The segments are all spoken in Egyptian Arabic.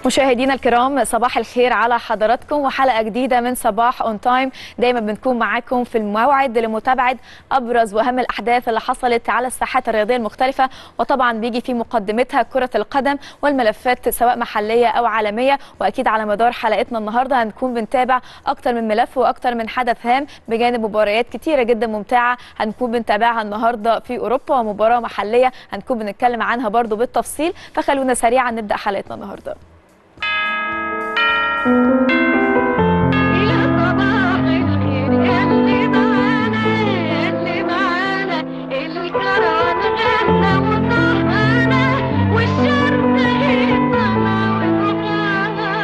مشاهدينا الكرام صباح الخير على حضراتكم وحلقه جديده من صباح اون تايم دايما بنكون معاكم في الموعد لمتابعه ابرز واهم الاحداث اللي حصلت على الساحات الرياضيه المختلفه وطبعا بيجي في مقدمتها كره القدم والملفات سواء محليه او عالميه واكيد على مدار حلقتنا النهارده هنكون بنتابع اكتر من ملف واكتر من حدث هام بجانب مباريات كتيره جدا ممتعه هنكون بنتابعها النهارده في اوروبا ومباراه محليه هنكون بنتكلم عنها برضو بالتفصيل فخلونا سريعا نبدا حلقتنا النهارده إلى صباح الخير اللي معانا اللي معانا الكرم غنى وصحانا والشرق يطلع ويطلع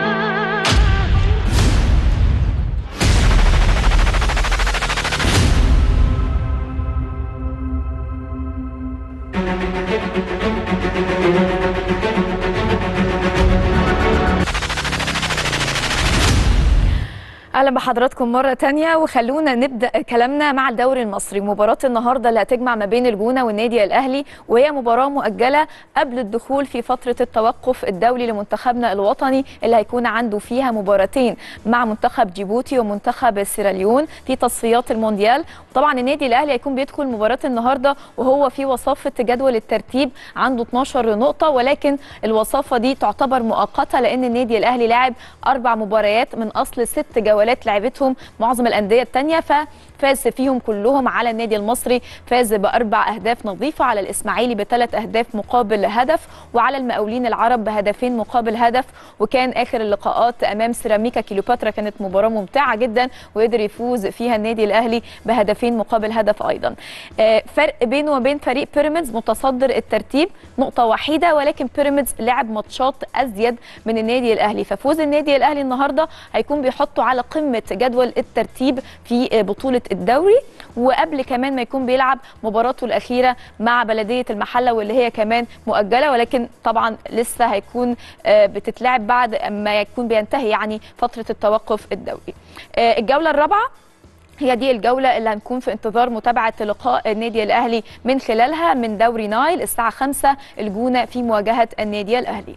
اهلا بحضراتكم مره تانية وخلونا نبدا كلامنا مع الدوري المصري مباراه النهارده اللي هتجمع ما بين الجونه والنادي الاهلي وهي مباراه مؤجله قبل الدخول في فتره التوقف الدولي لمنتخبنا الوطني اللي هيكون عنده فيها مباراتين مع منتخب جيبوتي ومنتخب سيراليون في تصفيات المونديال طبعا النادي الاهلي هيكون بيدخل مباراه النهارده وهو في وصافه جدول الترتيب عنده 12 نقطه ولكن الوصافه دي تعتبر مؤقته لان النادي الاهلي لاعب اربع مباريات من اصل ست جولات لعبتهم معظم الانديه الثانيه ففاز فيهم كلهم على النادي المصري فاز باربع اهداف نظيفه على الاسماعيلي بثلاث اهداف مقابل هدف وعلى المقاولين العرب بهدفين مقابل هدف وكان اخر اللقاءات امام سيراميكا كيلوباترا كانت مباراه ممتعه جدا وقدر يفوز فيها النادي الاهلي بهدفين مقابل هدف ايضا آه، فرق بينه وبين فريق بيراميدز متصدر الترتيب نقطه وحيده ولكن بيراميدز لعب ماتشات ازيد من النادي الاهلي ففوز النادي الاهلي النهارده هيكون بيحطه على قمه جدول الترتيب في آه، بطوله الدوري وقبل كمان ما يكون بيلعب مباراته الاخيره مع بلديه المحله واللي هي كمان مؤجله ولكن طبعا لسه هيكون آه، بتتلعب بعد ما يكون بينتهي يعني فتره التوقف الدولي آه، الجوله الرابعه هي دي الجولة اللي هنكون في انتظار متابعة لقاء النادي الأهلي من خلالها من دوري نايل الساعة 5 الجونة في مواجهة النادي الأهلي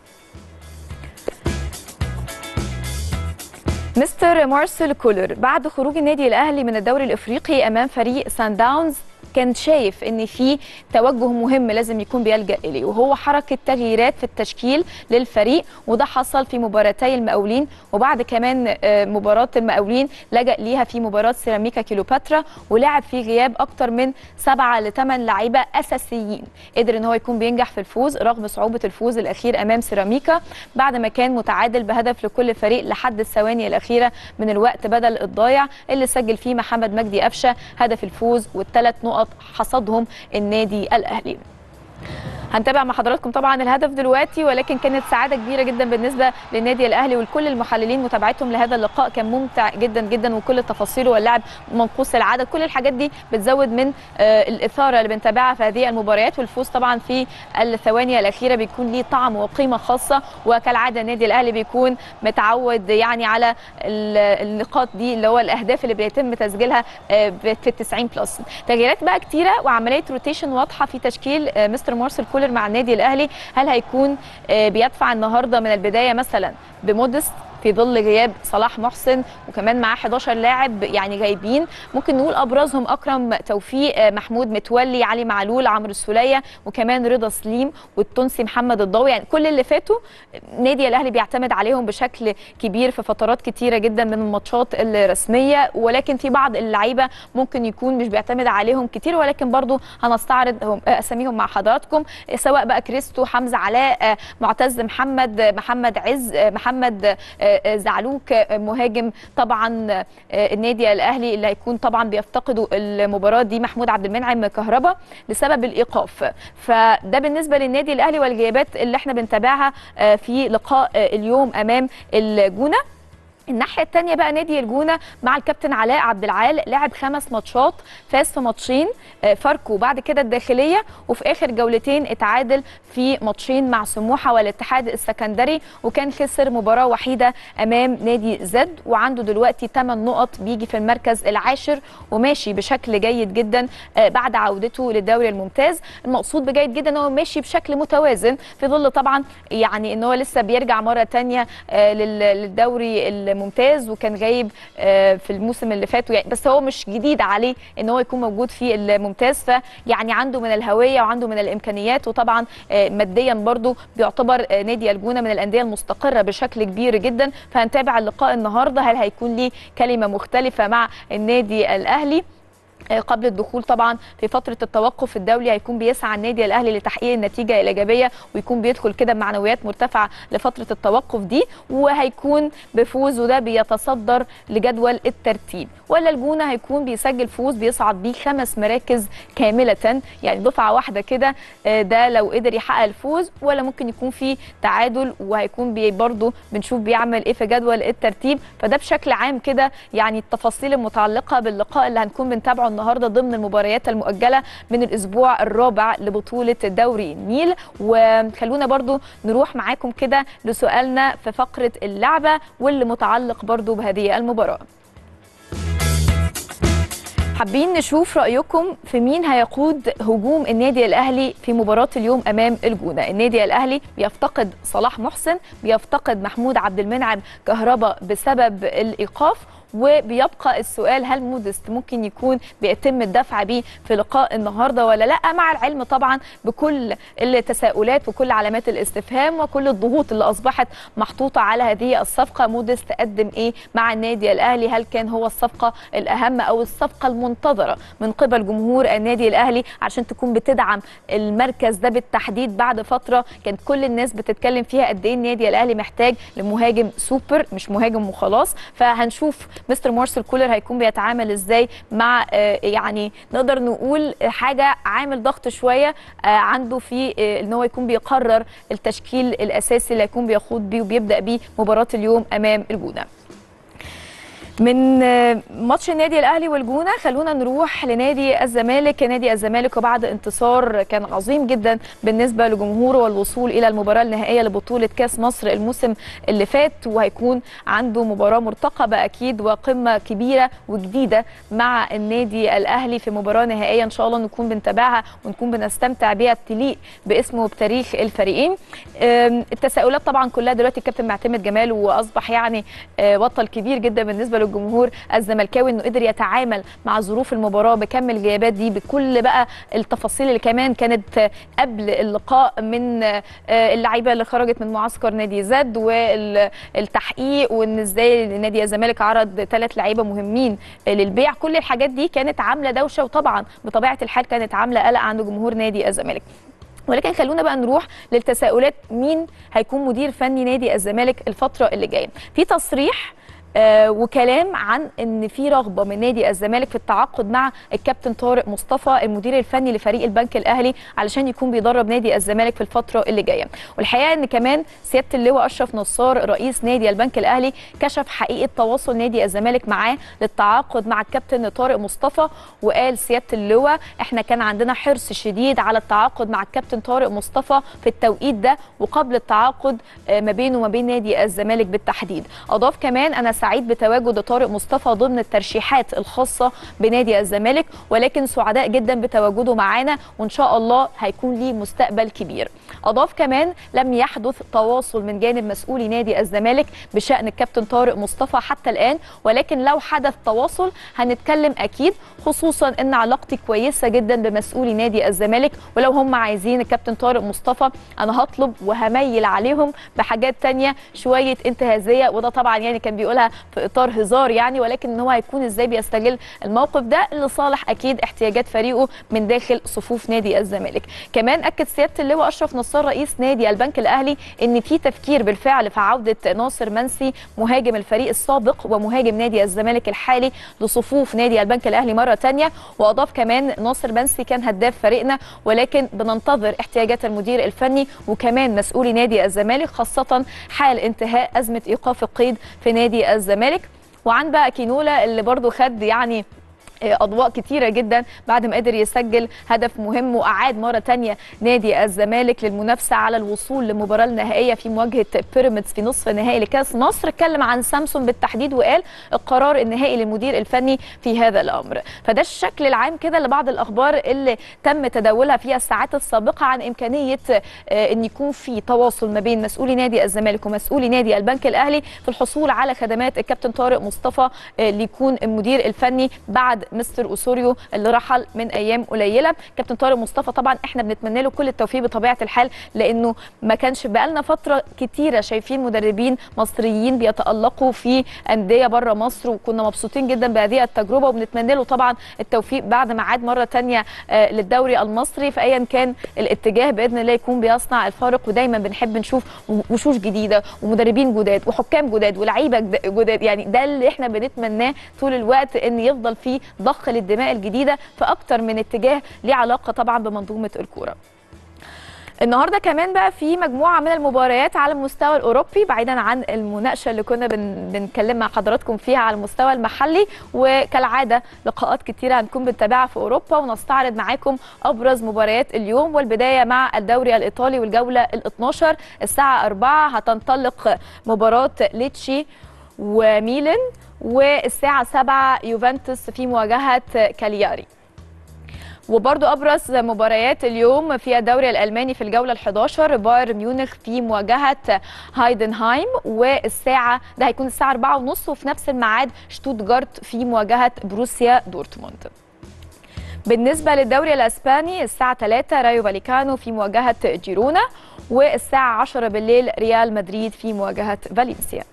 مستر مارسيل كولر بعد خروج النادي الاهلي من الدوري الافريقي امام فريق سان داونز كان شايف ان في توجه مهم لازم يكون بيلجا اليه وهو حركه تغييرات في التشكيل للفريق وده حصل في مباراتي المقاولين وبعد كمان آه، مباراه المقاولين لجا ليها في مباراه سيراميكا كيلوباترا ولعب في غياب اكتر من سبعة لثمان لعيبه اساسيين قدر ان هو يكون بينجح في الفوز رغم صعوبه الفوز الاخير امام سيراميكا بعد ما كان متعادل بهدف لكل فريق لحد الثواني الاخيره من الوقت بدل الضايع اللي سجل فيه محمد مجدي قفشه هدف الفوز والثلاث نقط حصدهم النادي الاهلي هنتابع مع حضراتكم طبعا الهدف دلوقتي ولكن كانت سعاده كبيره جدا بالنسبه للنادي الاهلي ولكل المحللين متابعتهم لهذا اللقاء كان ممتع جدا جدا وكل التفاصيل واللعب منقوص العدد كل الحاجات دي بتزود من آه، الاثاره اللي بنتابعها في هذه المباريات والفوز طبعا في الثواني الاخيره بيكون ليه طعم وقيمه خاصه وكالعاده النادي الاهلي بيكون متعود يعني على ال- النقاط دي اللي هو الاهداف اللي بيتم تسجيلها آه، في ال 90 بلس تغييرات بقى كتيره وعمليه روتيشن واضحه في تشكيل آه، مستر مارسيل كولر مع النادي الاهلي هل هيكون آه، بيدفع النهارده من البدايه مثلا بمودست في ظل غياب صلاح محسن وكمان معاه 11 لاعب يعني غايبين ممكن نقول ابرزهم اكرم توفيق آه، محمود متولي علي معلول عمرو السوليه وكمان رضا سليم والتونسي محمد الضوي يعني كل اللي فاتوا نادي الاهلي بيعتمد عليهم بشكل كبير في فترات كتيره جدا من الماتشات الرسميه ولكن في بعض اللعيبه ممكن يكون مش بيعتمد عليهم كتير ولكن برضو هنستعرض هم- آه، اساميهم مع حضراتكم آه، سواء بقى كريستو حمزه علاء آه، معتز محمد آه، محمد عز آه، محمد آه، آه، زعلوك آه، مهاجم طبعا آه، النادي الاهلي اللي هيكون طبعا بيفتقدوا المباراه دي محمود عبد المنعم كهربا لسبب الايقاف فده بالنسبه للنادي الاهلي والغيابات اللي احنا بنتابعها آه، في لقاء آه، اليوم امام الجونه الناحيه الثانيه بقى نادي الجونه مع الكابتن علاء عبد العال لعب خمس ماتشات فاز في ماتشين آه، فاركو بعد كده الداخليه وفي اخر جولتين اتعادل في ماتشين مع سموحه والاتحاد السكندري وكان خسر مباراه وحيده امام نادي زد وعنده دلوقتي 8 نقط بيجي في المركز العاشر وماشي بشكل جيد جدا آه، بعد عودته للدوري الممتاز المقصود بجيد جدا ان هو ماشي بشكل متوازن في ظل طبعا يعني ان هو لسه بيرجع مره تانية آه، لل- للدوري الممتاز وكان غايب آه، في الموسم اللي فات يعني بس هو مش جديد عليه ان هو يكون موجود في الممتاز فيعني عنده من الهويه وعنده من الامكانيات وطبعا آه، ماديا برضو بيعتبر آه، نادي الجونه من الانديه المستقره بشكل كبير جدا فهنتابع اللقاء النهارده هل هيكون ليه كلمه مختلفه مع النادي الاهلي آه، قبل الدخول طبعا في فتره التوقف الدولي هيكون بيسعى النادي الاهلي لتحقيق النتيجه الايجابيه ويكون بيدخل كده بمعنويات مرتفعه لفتره التوقف دي وهيكون بفوزه ده بيتصدر لجدول الترتيب ولا الجونه هيكون بيسجل فوز بيصعد بيه خمس مراكز كامله يعني دفعه واحده كده آه، ده لو قدر يحقق الفوز ولا ممكن يكون في تعادل وهيكون بي برضه بنشوف بيعمل ايه في جدول الترتيب فده بشكل عام كده يعني التفاصيل المتعلقه باللقاء اللي هنكون بنتابعه النهارده ضمن المباريات المؤجله من الاسبوع الرابع لبطوله دوري النيل وخلونا برضو نروح معاكم كده لسؤالنا في فقره اللعبه واللي متعلق برضو بهذه المباراه حابين نشوف رايكم في مين هيقود هجوم النادي الاهلي في مباراه اليوم امام الجونه النادي الاهلي بيفتقد صلاح محسن بيفتقد محمود عبد المنعم كهربا بسبب الايقاف وبيبقى السؤال هل مودست ممكن يكون بيتم الدفع بيه في لقاء النهارده ولا لا مع العلم طبعا بكل التساؤلات وكل علامات الاستفهام وكل الضغوط اللي اصبحت محطوطه على هذه الصفقه مودست قدم ايه مع النادي الاهلي هل كان هو الصفقه الاهم او الصفقه المنتظره من قبل جمهور النادي الاهلي عشان تكون بتدعم المركز ده بالتحديد بعد فتره كانت كل الناس بتتكلم فيها قد ايه النادي الاهلي محتاج لمهاجم سوبر مش مهاجم وخلاص فهنشوف مستر مارسيل كولر هيكون بيتعامل ازاي مع آه، يعني نقدر نقول حاجه عامل ضغط شويه آه، عنده في آه، ان هو يكون بيقرر التشكيل الاساسي اللي هيكون بيخوض بيه وبيبدا بيه مباراه اليوم امام الجونه من آه، ماتش النادي الاهلي والجونه خلونا نروح لنادي الزمالك نادي الزمالك وبعد انتصار كان عظيم جدا بالنسبه لجمهوره والوصول الى المباراه النهائيه لبطوله كاس مصر الموسم اللي فات وهيكون عنده مباراه مرتقبه اكيد وقمه كبيره وجديده مع النادي الاهلي في مباراه نهائيه ان شاء الله نكون بنتابعها ونكون بنستمتع بيها تليق باسمه وبتاريخ الفريقين آم، التساؤلات طبعا كلها دلوقتي الكابتن معتمد جمال واصبح يعني آه، بطل كبير جدا بالنسبه للجمهور الزملكاوي انه قدر يتعامل مع ظروف المباراه بكم الغيابات دي بكل بقى التفاصيل اللي كمان كانت آه، قبل اللقاء من آه، اللعيبه اللي خرجت من معسكر نادي زد والتحقيق وان ازاي نادي الزمالك عرض ثلاث لعيبه مهمين آه، للبيع كل الحاجات دي كانت عامله دوشه وطبعا بطبيعه الحال كانت عامله قلق عند جمهور نادي الزمالك ولكن خلونا بقى نروح للتساؤلات مين هيكون مدير فني نادي الزمالك الفتره اللي جايه في تصريح آه وكلام عن ان في رغبه من نادي الزمالك في التعاقد مع الكابتن طارق مصطفى المدير الفني لفريق البنك الاهلي علشان يكون بيدرب نادي الزمالك في الفتره اللي جايه والحقيقه ان كمان سياده اللواء اشرف نصار رئيس نادي البنك الاهلي كشف حقيقه تواصل نادي الزمالك معاه للتعاقد مع الكابتن طارق مصطفى وقال سياده اللواء احنا كان عندنا حرص شديد على التعاقد مع الكابتن طارق مصطفى في التوقيت ده وقبل التعاقد آه، ما بينه وما بين نادي الزمالك بالتحديد اضاف كمان انا سعيد بتواجد طارق مصطفى ضمن الترشيحات الخاصه بنادي الزمالك ولكن سعداء جدا بتواجده معانا وان شاء الله هيكون ليه مستقبل كبير اضاف كمان لم يحدث تواصل من جانب مسؤولي نادي الزمالك بشان الكابتن طارق مصطفى حتى الان ولكن لو حدث تواصل هنتكلم اكيد خصوصا ان علاقتي كويسه جدا بمسؤولي نادي الزمالك ولو هم عايزين الكابتن طارق مصطفى انا هطلب وهميل عليهم بحاجات تانية شويه انتهازيه وده طبعا يعني كان بيقولها في اطار هزار يعني ولكن ان هو هيكون ازاي بيستغل الموقف ده لصالح اكيد احتياجات فريقه من داخل صفوف نادي الزمالك كمان اكد سياده اللواء اشرف نصار رئيس نادي البنك الاهلي ان في تفكير بالفعل في عوده ناصر منسي مهاجم الفريق السابق ومهاجم نادي الزمالك الحالي لصفوف نادي البنك الاهلي مره تانية واضاف كمان ناصر منسي كان هداف فريقنا ولكن بننتظر احتياجات المدير الفني وكمان مسؤولي نادي الزمالك خاصه حال انتهاء ازمه ايقاف القيد في نادي الزمالك الزمالك وعن بقى كينولا اللي برضو خد يعني اضواء كتيره جدا بعد ما قدر يسجل هدف مهم واعاد مره تانية نادي الزمالك للمنافسه على الوصول للمباراه النهائيه في مواجهه بيراميدز في نصف نهائي لكاس مصر اتكلم عن سامسون بالتحديد وقال القرار النهائي للمدير الفني في هذا الامر فده الشكل العام كده لبعض الاخبار اللي تم تداولها في الساعات السابقه عن امكانيه آه، ان يكون في تواصل ما بين مسؤولي نادي الزمالك ومسؤولي نادي البنك الاهلي في الحصول على خدمات الكابتن طارق مصطفى آه، ليكون المدير الفني بعد مستر اسوريو اللي رحل من ايام قليله كابتن طارق مصطفى طبعا احنا بنتمنى له كل التوفيق بطبيعه الحال لانه ما كانش بقالنا فتره كتيره شايفين مدربين مصريين بيتالقوا في انديه بره مصر وكنا مبسوطين جدا بهذه التجربه وبنتمنى له طبعا التوفيق بعد ما عاد مره تانية آه، للدوري المصري فايا كان الاتجاه باذن الله يكون بيصنع الفارق ودايما بنحب نشوف وشوش جديده ومدربين جداد وحكام جداد ولاعيبه جد- جداد يعني ده اللي احنا بنتمناه طول الوقت ان يفضل فيه ضخ للدماء الجديده في اكتر من اتجاه ليه علاقه طبعا بمنظومه الكوره النهارده كمان بقى في مجموعه من المباريات على المستوى الاوروبي بعيدا عن المناقشه اللي كنا بن... بنتكلم مع حضراتكم فيها على المستوى المحلي وكالعاده لقاءات كتيره هنكون بنتابعها في اوروبا ونستعرض معاكم ابرز مباريات اليوم والبدايه مع الدوري الايطالي والجوله ال 12 الساعه 4 هتنطلق مباراه ليتشي وميلان والساعه 7 يوفنتوس في مواجهه كالياري وبرضو ابرز مباريات اليوم في الدوري الالماني في الجوله ال11 بايرن ميونخ في مواجهه هايدنهايم والساعه ده هيكون الساعه 4:30 وفي نفس الميعاد شتوتجارت في مواجهه بروسيا دورتموند بالنسبه للدوري الاسباني الساعه 3 رايو فاليكانو في مواجهه جيرونا والساعه 10 بالليل ريال مدريد في مواجهه فالنسيا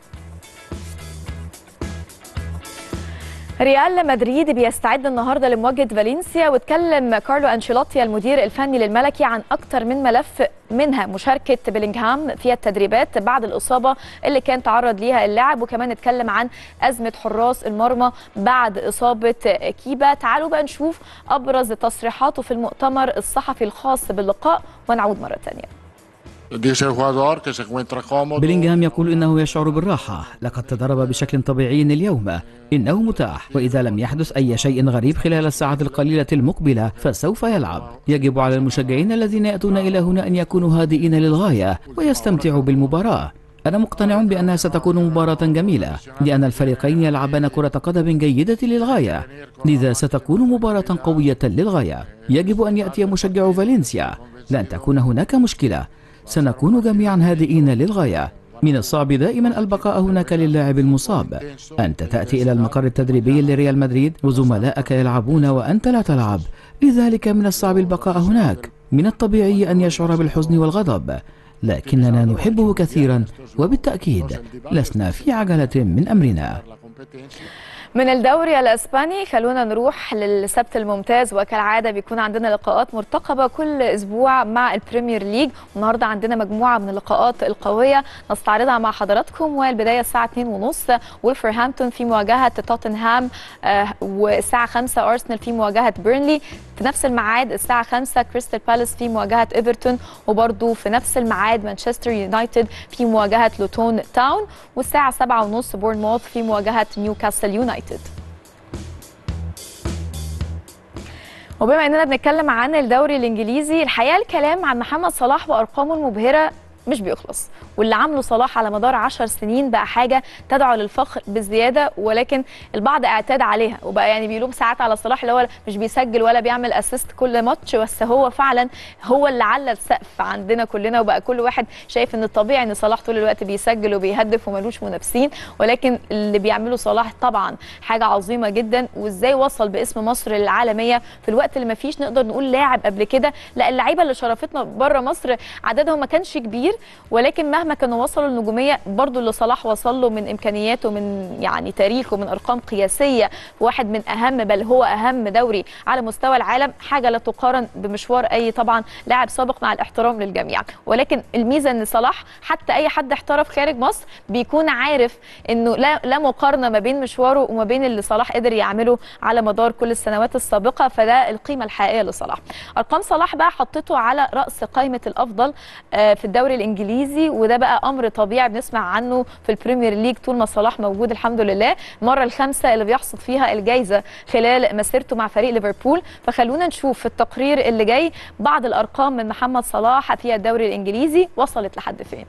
ريال مدريد بيستعد النهارده لمواجهه فالنسيا واتكلم كارلو انشيلوتي المدير الفني للملكي عن اكتر من ملف منها مشاركه بيلينغهام في التدريبات بعد الاصابه اللي كان تعرض ليها اللاعب وكمان اتكلم عن ازمه حراس المرمى بعد اصابه كيبا تعالوا بقى نشوف ابرز تصريحاته في المؤتمر الصحفي الخاص باللقاء ونعود مره ثانيه Dice el jugador que se encuentra cómodo. بلينغهام يقول إنه يشعر بالراحة لقد تدرب بشكل طبيعي اليوم إنه متاح وإذا لم يحدث أي شيء غريب خلال الساعات القليلة المقبلة فسوف يلعب يجب على المشجعين الذين يأتون إلى هنا أن يكونوا هادئين للغاية ويستمتعوا بالمباراة أنا مقتنع بأنها ستكون مباراة جميلة لأن الفريقين يلعبان كرة قدم جيدة للغاية لذا ستكون مباراة قوية للغاية يجب أن يأتي مشجع فالنسيا لن تكون هناك مشكلة سنكون جميعا هادئين للغاية من الصعب دائما البقاء هناك للاعب المصاب أنت تأتي إلى المقر التدريبي لريال مدريد وزملائك يلعبون وأنت لا تلعب لذلك من الصعب البقاء هناك من الطبيعي أن يشعر بالحزن والغضب لكننا نحبه كثيرا وبالتأكيد لسنا في عجلة من أمرنا من الدوري الاسباني خلونا نروح للسبت الممتاز وكالعاده بيكون عندنا لقاءات مرتقبه كل اسبوع مع البريمير ليج والنهارده عندنا مجموعه من اللقاءات القويه نستعرضها مع حضراتكم والبدايه الساعه 2:30 وولفرهامبتون في مواجهه توتنهام آه، والساعه 5 ارسنال في مواجهه بيرنلي في نفس الميعاد الساعه 5 كريستال بالاس في مواجهه ايفرتون وبرده في نفس الميعاد مانشستر يونايتد في مواجهه لوتون تاون والساعه 7:30 بورنموث في مواجهه نيوكاسل يونايتد وبما اننا بنتكلم عن الدوري الانجليزي الحقيقه الكلام عن محمد صلاح وارقامه المبهره مش بيخلص واللي عامله صلاح على مدار 10 سنين بقى حاجه تدعو للفخر بزياده ولكن البعض اعتاد عليها وبقى يعني بيلوم ساعات على صلاح اللي هو مش بيسجل ولا بيعمل اسيست كل ماتش بس هو فعلا هو اللي على السقف عندنا كلنا وبقى كل واحد شايف ان الطبيعي ان صلاح طول الوقت بيسجل وبيهدف وملوش منافسين ولكن اللي بيعمله صلاح طبعا حاجه عظيمه جدا وازاي وصل باسم مصر للعالميه في الوقت اللي ما فيش نقدر نقول لاعب قبل كده لا اللعيبه اللي شرفتنا بره مصر عددهم ما كانش كبير ولكن مهما كانوا وصلوا النجوميه برضو اللي صلاح وصل له من امكانياته من يعني تاريخه من ارقام قياسيه في واحد من اهم بل هو اهم دوري على مستوى العالم حاجه لا تقارن بمشوار اي طبعا لاعب سابق مع الاحترام للجميع ولكن الميزه ان صلاح حتى اي حد احترف خارج مصر بيكون عارف انه لا لا مقارنه ما بين مشواره وما بين اللي صلاح قدر يعمله على مدار كل السنوات السابقه فده القيمه الحقيقيه لصلاح ارقام صلاح بقى حطته على راس قائمه الافضل آه، في الدوري الانجليزي وده بقى امر طبيعي بنسمع عنه في البريمير ليج طول ما صلاح موجود الحمد لله المره الخامسه اللي بيحصد فيها الجائزه خلال مسيرته مع فريق ليفربول فخلونا نشوف في التقرير اللي جاي بعض الارقام من محمد صلاح في الدوري الانجليزي وصلت لحد فين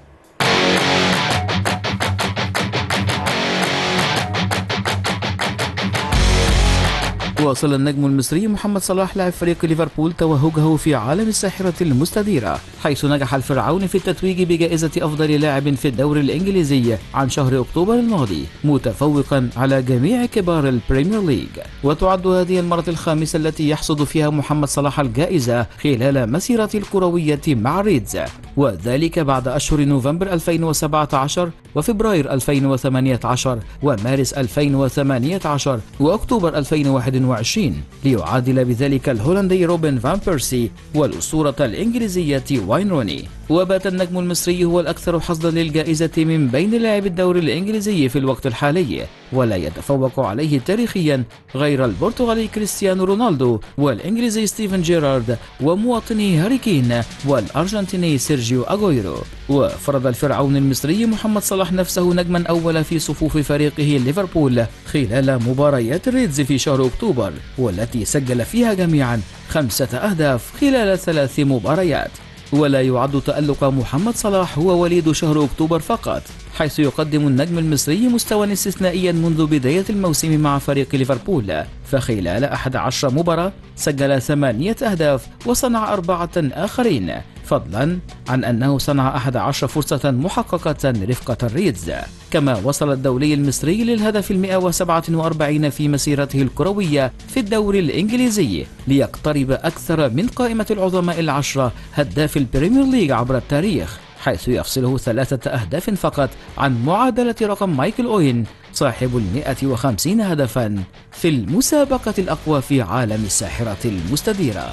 واصل النجم المصري محمد صلاح لاعب فريق ليفربول توهجه في عالم الساحرة المستديرة حيث نجح الفرعون في التتويج بجائزة أفضل لاعب في الدوري الإنجليزي عن شهر أكتوبر الماضي متفوقا على جميع كبار البريمير ليج وتعد هذه المرة الخامسة التي يحصد فيها محمد صلاح الجائزة خلال مسيرته الكروية مع ريدز وذلك بعد أشهر نوفمبر 2017 وفبراير 2018 ومارس 2018 وأكتوبر 2021 ليعادل بذلك الهولندي روبن فان بيرسي والأسطورة الإنجليزية واين روني وبات النجم المصري هو الأكثر حظا للجائزة من بين لاعبي الدوري الإنجليزي في الوقت الحالي ولا يتفوق عليه تاريخيا غير البرتغالي كريستيانو رونالدو والإنجليزي ستيفن جيرارد ومواطني هاري كين والأرجنتيني سيرجيو أغويرو وفرض الفرعون المصري محمد صلاح نفسه نجما أول في صفوف فريقه ليفربول خلال مباريات الريدز في شهر أكتوبر والتي سجل فيها جميعا خمسة أهداف خلال ثلاث مباريات ولا يعد تألق محمد صلاح هو وليد شهر أكتوبر فقط حيث يقدم النجم المصري مستوى استثنائيا منذ بداية الموسم مع فريق ليفربول فخلال 11 مباراة سجل ثمانية أهداف وصنع أربعة آخرين فضلا عن أنه صنع 11 فرصة محققة رفقة الريدز كما وصل الدولي المصري للهدف المئة وسبعة وأربعين في مسيرته الكروية في الدوري الإنجليزي ليقترب أكثر من قائمة العظماء العشرة هداف البريمير ليج عبر التاريخ حيث يفصله ثلاثة أهداف فقط عن معادلة رقم مايكل أوين صاحب المئة وخمسين هدفا في المسابقة الأقوى في عالم الساحرة المستديرة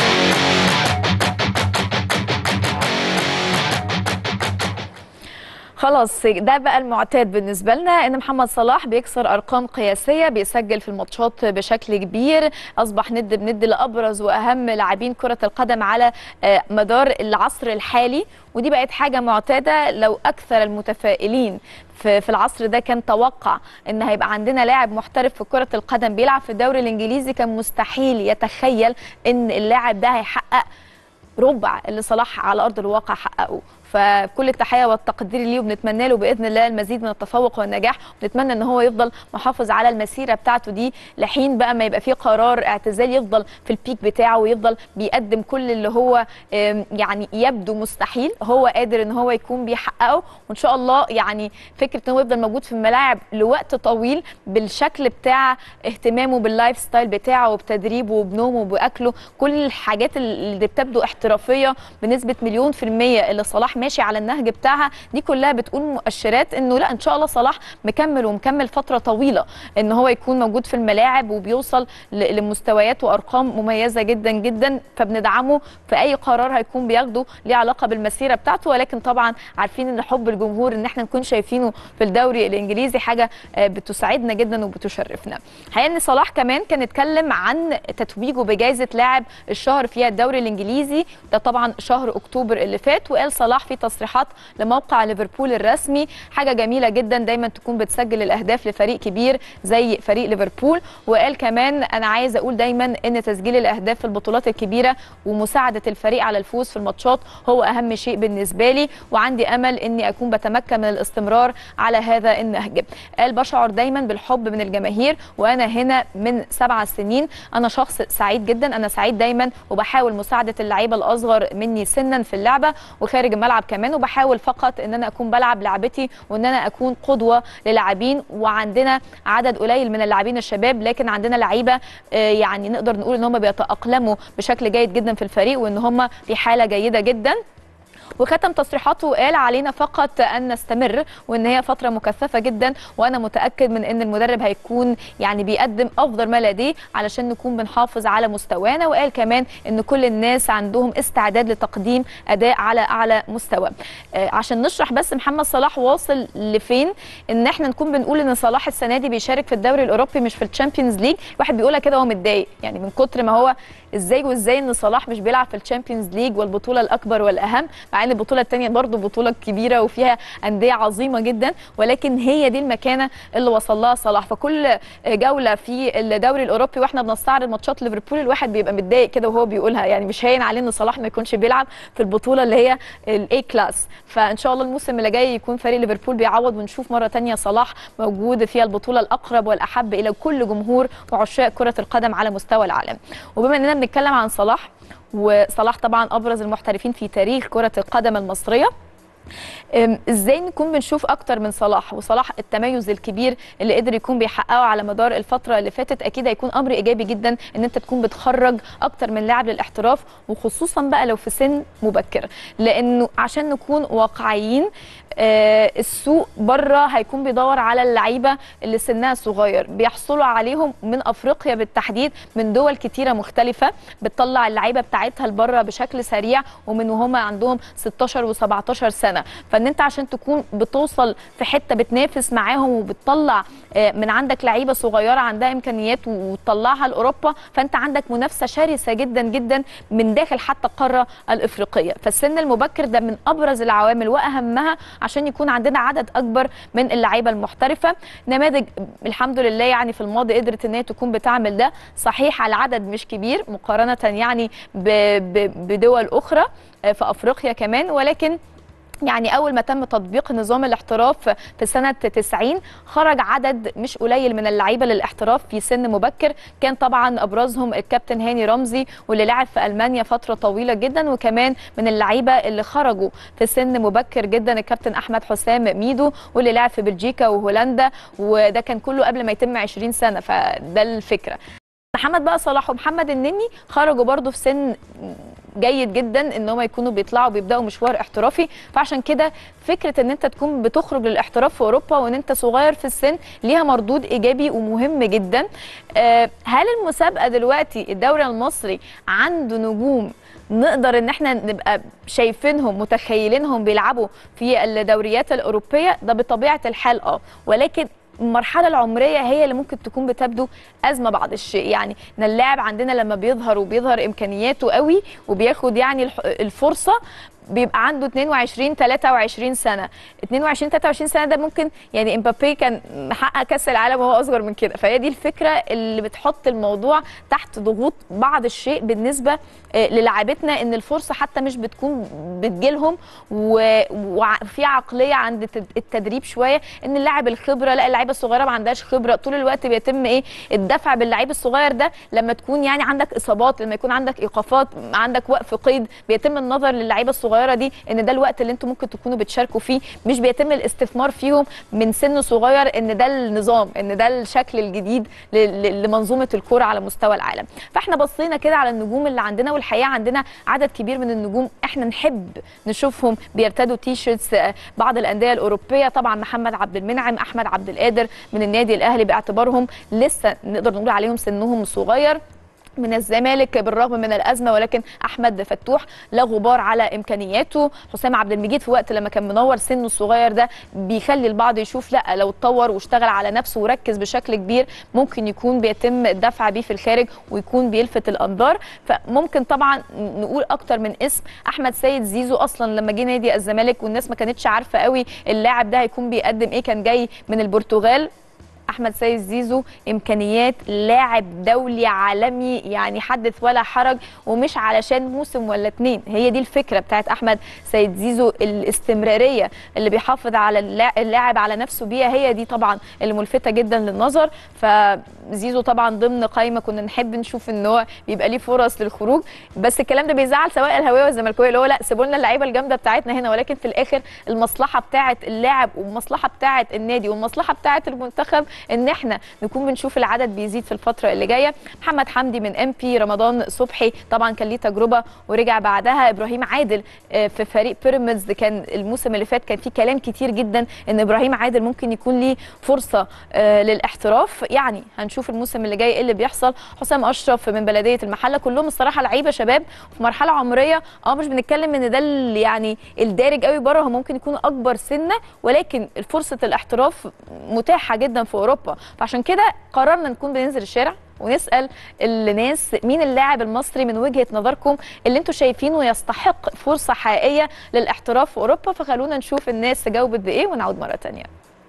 خلاص ده بقى المعتاد بالنسبه لنا ان محمد صلاح بيكسر ارقام قياسيه بيسجل في الماتشات بشكل كبير اصبح ند بند لابرز واهم لاعبين كره القدم على آه، مدار العصر الحالي ودي بقت حاجه معتاده لو اكثر المتفائلين في في العصر ده كان توقع ان هيبقى عندنا لاعب محترف في كره القدم بيلعب في الدوري الانجليزي كان مستحيل يتخيل ان اللاعب ده هيحقق ربع اللي صلاح على ارض الواقع حققه فكل التحيه والتقدير ليه وبنتمنى له باذن الله المزيد من التفوق والنجاح ونتمنى ان هو يفضل محافظ على المسيره بتاعته دي لحين بقى ما يبقى فيه قرار اعتزال يفضل في البيك بتاعه ويفضل بيقدم كل اللي هو آم، يعني يبدو مستحيل هو قادر ان هو يكون بيحققه وان شاء الله يعني فكره ان هو يفضل موجود في الملاعب لوقت طويل بالشكل بتاع اهتمامه باللايف ستايل بتاعه وبتدريبه وبنومه وباكله كل الحاجات اللي بتبدو احترافيه بنسبه مليون في الميه اللي صلاح ماشي على النهج بتاعها دي كلها بتقول مؤشرات انه لا ان شاء الله صلاح مكمل ومكمل فتره طويله ان هو يكون موجود في الملاعب وبيوصل ل- لمستويات وارقام مميزه جدا جدا فبندعمه في اي قرار هيكون بياخده ليه علاقه بالمسيره بتاعته ولكن طبعا عارفين ان حب الجمهور ان احنا نكون شايفينه في الدوري الانجليزي حاجه آه، بتسعدنا جدا وبتشرفنا الحقيقه ان صلاح كمان كان اتكلم عن تتويجه بجائزه لاعب الشهر في الدوري الانجليزي ده طبعا شهر اكتوبر اللي فات وقال صلاح في تصريحات لموقع ليفربول الرسمي حاجه جميله جدا دايما تكون بتسجل الاهداف لفريق كبير زي فريق ليفربول وقال كمان انا عايز اقول دايما ان تسجيل الاهداف في البطولات الكبيره ومساعده الفريق على الفوز في الماتشات هو اهم شيء بالنسبه لي وعندي امل اني اكون بتمكن من الاستمرار على هذا النهج قال بشعر دايما بالحب من الجماهير وانا هنا من سبع سنين انا شخص سعيد جدا انا سعيد دايما وبحاول مساعده اللعيبه الاصغر مني سنا في اللعبه وخارج الملعب كمان وبحاول فقط ان انا اكون بلعب لعبتي وان انا اكون قدوه للاعبين وعندنا عدد قليل من اللاعبين الشباب لكن عندنا لعيبه آه، يعني نقدر نقول ان هم بيتاقلموا بشكل جيد جدا في الفريق وان هم في حاله جيده جدا وختم تصريحاته وقال علينا فقط ان نستمر وان هي فتره مكثفه جدا وانا متاكد من ان المدرب هيكون يعني بيقدم افضل ما لديه علشان نكون بنحافظ على مستوانا وقال كمان ان كل الناس عندهم استعداد لتقديم اداء على اعلى مستوى آه، عشان نشرح بس محمد صلاح واصل لفين ان احنا نكون بنقول ان صلاح السنه دي بيشارك في الدوري الاوروبي مش في الشامبيونز ليج واحد بيقولها كده وهو متضايق يعني من كتر ما هو ازاي وازاي ان صلاح مش بيلعب في الشامبيونز ليج والبطوله الاكبر والاهم مع ان البطوله الثانيه برضو بطوله كبيره وفيها انديه عظيمه جدا ولكن هي دي المكانه اللي وصل لها صلاح فكل جوله في الدوري الاوروبي واحنا بنستعرض ماتشات ليفربول الواحد بيبقى متضايق كده وهو بيقولها يعني مش هين عليه ان صلاح ما يكونش بيلعب في البطوله اللي هي الاي كلاس فان شاء الله الموسم اللي جاي يكون فريق ليفربول بيعوض ونشوف مره تانية صلاح موجود في البطوله الاقرب والاحب الى كل جمهور وعشاق كره القدم على مستوى العالم وبما اننا بنتكلم عن صلاح وصلاح طبعا ابرز المحترفين في تاريخ كره القدم المصريه أم، ازاي نكون بنشوف اكتر من صلاح وصلاح التميز الكبير اللي قدر يكون بيحققه على مدار الفتره اللي فاتت اكيد هيكون امر ايجابي جدا ان انت تكون بتخرج اكتر من لاعب للاحتراف وخصوصا بقى لو في سن مبكر لانه عشان نكون واقعيين آه، السوق بره هيكون بيدور على اللعيبه اللي سنها صغير بيحصلوا عليهم من افريقيا بالتحديد من دول كتيره مختلفه بتطلع اللعيبه بتاعتها لبره بشكل سريع ومن وهم عندهم 16 و17 سنه فان انت عشان تكون بتوصل في حته بتنافس معاهم وبتطلع آه، من عندك لعيبه صغيره عندها امكانيات وتطلعها لاوروبا فانت عندك منافسه شرسه جدا جدا من داخل حتى القاره الافريقيه فالسن المبكر ده من ابرز العوامل واهمها عشان يكون عندنا عدد اكبر من اللعيبه المحترفه نماذج الحمد لله يعني في الماضي قدرت ان هي تكون بتعمل ده صحيح على عدد مش كبير مقارنه يعني ب- ب- بدول اخرى آه، في افريقيا كمان ولكن يعني اول ما تم تطبيق نظام الاحتراف في سنه 90 خرج عدد مش قليل من اللعيبه للاحتراف في سن مبكر كان طبعا ابرزهم الكابتن هاني رمزي واللي لعب في المانيا فتره طويله جدا وكمان من اللعيبه اللي خرجوا في سن مبكر جدا الكابتن احمد حسام ميدو واللي لعب في بلجيكا وهولندا وده كان كله قبل ما يتم 20 سنه فده الفكره محمد بقى صلاح ومحمد النني خرجوا برضو في سن جيد جدا ان هم يكونوا بيطلعوا بيبداوا مشوار احترافي فعشان كده فكره ان انت تكون بتخرج للاحتراف في اوروبا وان انت صغير في السن ليها مردود ايجابي ومهم جدا آه، هل المسابقه دلوقتي الدوري المصري عنده نجوم نقدر ان احنا نبقى شايفينهم متخيلينهم بيلعبوا في الدوريات الاوروبيه ده بطبيعه الحال اه ولكن المرحله العمريه هي اللي ممكن تكون بتبدو ازمه بعض الشيء يعني ان اللاعب عندنا لما بيظهر وبيظهر امكانياته قوي وبياخد يعني الح- الفرصه بيبقى عنده 22 23 سنه 22 23 سنه ده ممكن يعني امبابي كان محقق كاس العالم وهو اصغر من كده فهي دي الفكره اللي بتحط الموضوع تحت ضغوط بعض الشيء بالنسبه آه، للاعبتنا ان الفرصه حتى مش بتكون بتجيلهم و- وفي عقليه عند التد- التدريب شويه ان اللاعب الخبره لا اللعيبه الصغيره ما عندهاش خبره طول الوقت بيتم ايه الدفع باللعيب الصغير ده لما تكون يعني عندك اصابات لما يكون عندك ايقافات عندك وقف قيد بيتم النظر للعيبه الصغيره دي ان ده الوقت اللي انتم ممكن تكونوا بتشاركوا فيه مش بيتم الاستثمار فيهم من سن صغير ان ده النظام ان ده الشكل الجديد ل- ل- لمنظومه الكوره على مستوى العالم فاحنا بصينا كده على النجوم اللي عندنا والحقيقه عندنا عدد كبير من النجوم احنا نحب نشوفهم بيرتدوا تي شيرتس آه، بعض الانديه الاوروبيه طبعا محمد عبد المنعم احمد عبد القادر من النادي الاهلي باعتبارهم لسه نقدر نقول عليهم سنهم صغير من الزمالك بالرغم من الازمه ولكن احمد فتوح لا غبار على امكانياته حسام عبد المجيد في وقت لما كان منور سنه الصغير ده بيخلي البعض يشوف لا لو اتطور واشتغل على نفسه وركز بشكل كبير ممكن يكون بيتم الدفع بيه في الخارج ويكون بيلفت الانظار فممكن طبعا نقول اكتر من اسم احمد سيد زيزو اصلا لما جه نادي الزمالك والناس ما كانتش عارفه قوي اللاعب ده هيكون بيقدم ايه كان جاي من البرتغال احمد سيد زيزو امكانيات لاعب دولي عالمي يعني حدث ولا حرج ومش علشان موسم ولا اتنين هي دي الفكره بتاعت احمد سيد زيزو الاستمراريه اللي بيحافظ على اللا- اللاعب على نفسه بيها هي دي طبعا اللي ملفته جدا للنظر فزيزو طبعا ضمن قائمه كنا نحب نشوف ان هو بيبقى ليه فرص للخروج بس الكلام ده بيزعل سواء الهويه والزملكاويه اللي هو لا سيبوا لنا اللعيبه الجامده بتاعتنا هنا ولكن في الاخر المصلحه بتاعت اللاعب والمصلحه بتاعت النادي والمصلحه بتاعت المنتخب ان احنا نكون بنشوف العدد بيزيد في الفتره اللي جايه محمد حمدي من ام بي رمضان صبحي طبعا كان ليه تجربه ورجع بعدها ابراهيم عادل آه، في فريق بيراميدز كان الموسم اللي فات كان فيه كلام كتير جدا ان ابراهيم عادل ممكن يكون ليه فرصه آه، للاحتراف يعني هنشوف الموسم اللي جاي ايه اللي بيحصل حسام اشرف من بلديه المحله كلهم الصراحه لعيبه شباب في مرحله عمريه اه مش بنتكلم ان ده ال- يعني الدارج قوي بره هو ممكن يكون اكبر سنه ولكن فرصه الاحتراف متاحه جدا في اوروبا اوروبا فعشان كده قررنا نكون بننزل الشارع ونسال الناس مين اللاعب المصري من وجهه نظركم اللي انتم شايفينه يستحق فرصه حقيقيه للاحتراف في اوروبا فخلونا نشوف الناس جاوبت بايه ونعود مره تانية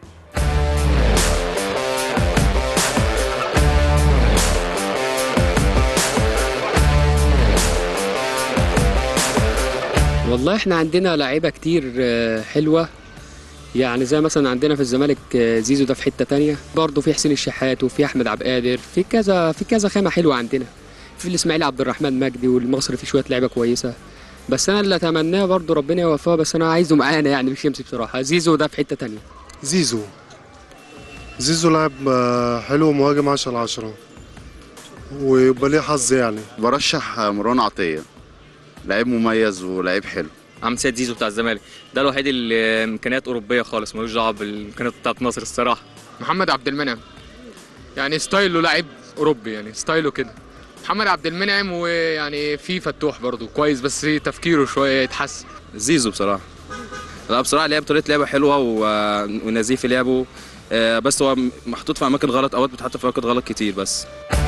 والله احنا عندنا لعيبه كتير آه، حلوه يعني زي مثلا عندنا في الزمالك آه، زيزو ده في حته تانية برضه في حسين الشحات وفي احمد عبد القادر في كذا في كذا خامه حلوه عندنا في الاسماعيلي عبد الرحمن مجدي والمصري في شويه لعيبه كويسه بس انا اللي اتمناه برضه ربنا يوفقه بس انا عايزه معانا يعني مش يمسك بصراحه زيزو ده في حته تانية زيزو زيزو لاعب آه، حلو مهاجم 10 على 10 ويبقى ليه حظ يعني برشح مروان عطية لعيب مميز ولعيب حلو عم سيد زيزو بتاع الزمالك ده الوحيد اللي امكانيات اوروبيه خالص ملوش دعوه بالامكانيات بتاعت مصر الصراحه محمد عبد المنعم يعني ستايله لعيب اوروبي يعني ستايله كده محمد عبد المنعم ويعني في فتوح برضو كويس بس تفكيره شويه يتحسن زيزو بصراحه لا بصراحه لعب طريقه لعبه حلوه و- ونزيه في لعبه آه، بس هو محطوط في اماكن غلط اوقات بيتحط في اماكن غلط كتير بس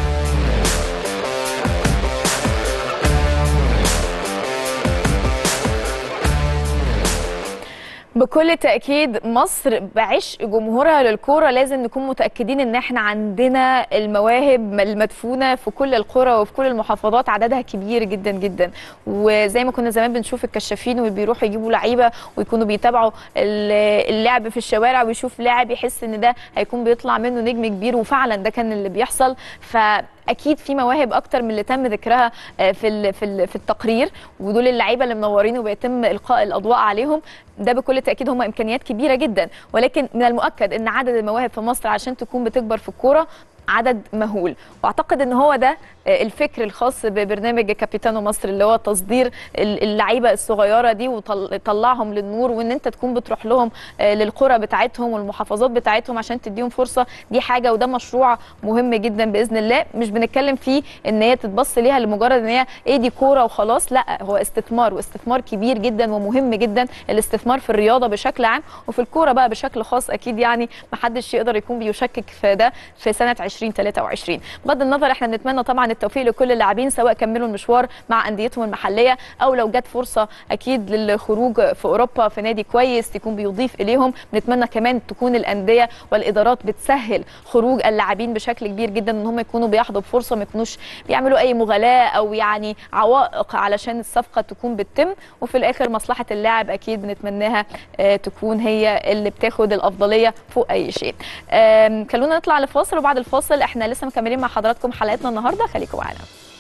بكل تأكيد مصر بعشق جمهورها للكورة لازم نكون متأكدين ان احنا عندنا المواهب المدفونة في كل القرى وفي كل المحافظات عددها كبير جدا جدا وزي ما كنا زمان بنشوف الكشافين وبيروحوا يجيبوا لعيبة ويكونوا بيتابعوا ال- اللعب في الشوارع ويشوف لاعب يحس ان ده هيكون بيطلع منه نجم كبير وفعلا ده كان اللي بيحصل ف اكيد في مواهب اكتر من اللي تم ذكرها آه، في ال- في ال- في التقرير ودول اللعيبه اللي منورين وبيتم القاء الاضواء عليهم ده بكل تاكيد هم امكانيات كبيره جدا ولكن من المؤكد ان عدد المواهب في مصر عشان تكون بتكبر في الكوره عدد مهول واعتقد ان هو ده آه، الفكر الخاص ببرنامج كابيتانو مصر اللي هو تصدير ال- اللعيبه الصغيره دي وطلعهم للنور وان انت تكون بتروح لهم آه، للقرى بتاعتهم والمحافظات بتاعتهم عشان تديهم فرصه دي حاجه وده مشروع مهم جدا باذن الله مش بنتكلم فيه ان هي تتبص ليها لمجرد ان هي ايه دي كوره وخلاص لا هو استثمار واستثمار كبير جدا ومهم جدا الاستثمار في الرياضه بشكل عام وفي الكوره بقى بشكل خاص اكيد يعني محدش يقدر يكون بيشكك في ده في سنه 2023 بغض النظر احنا بنتمنى طبعا التوفيق لكل اللاعبين سواء كملوا المشوار مع انديتهم المحليه او لو جت فرصه اكيد للخروج في اوروبا في نادي كويس يكون بيضيف اليهم بنتمنى كمان تكون الانديه والادارات بتسهل خروج اللاعبين بشكل كبير جدا ان هم يكونوا بياخدوا بفرصه ما يكونوش بيعملوا اي مغالاه او يعني عوائق علشان الصفقه تكون بتتم وفي الاخر مصلحه اللاعب اكيد بنتمناها آه، تكون هي اللي بتاخد الافضليه فوق اي شيء آم، خلونا نطلع لفاصل وبعد الفاصل احنا لسه مكملين مع حضراتكم حلقتنا النهارده خليكم معانا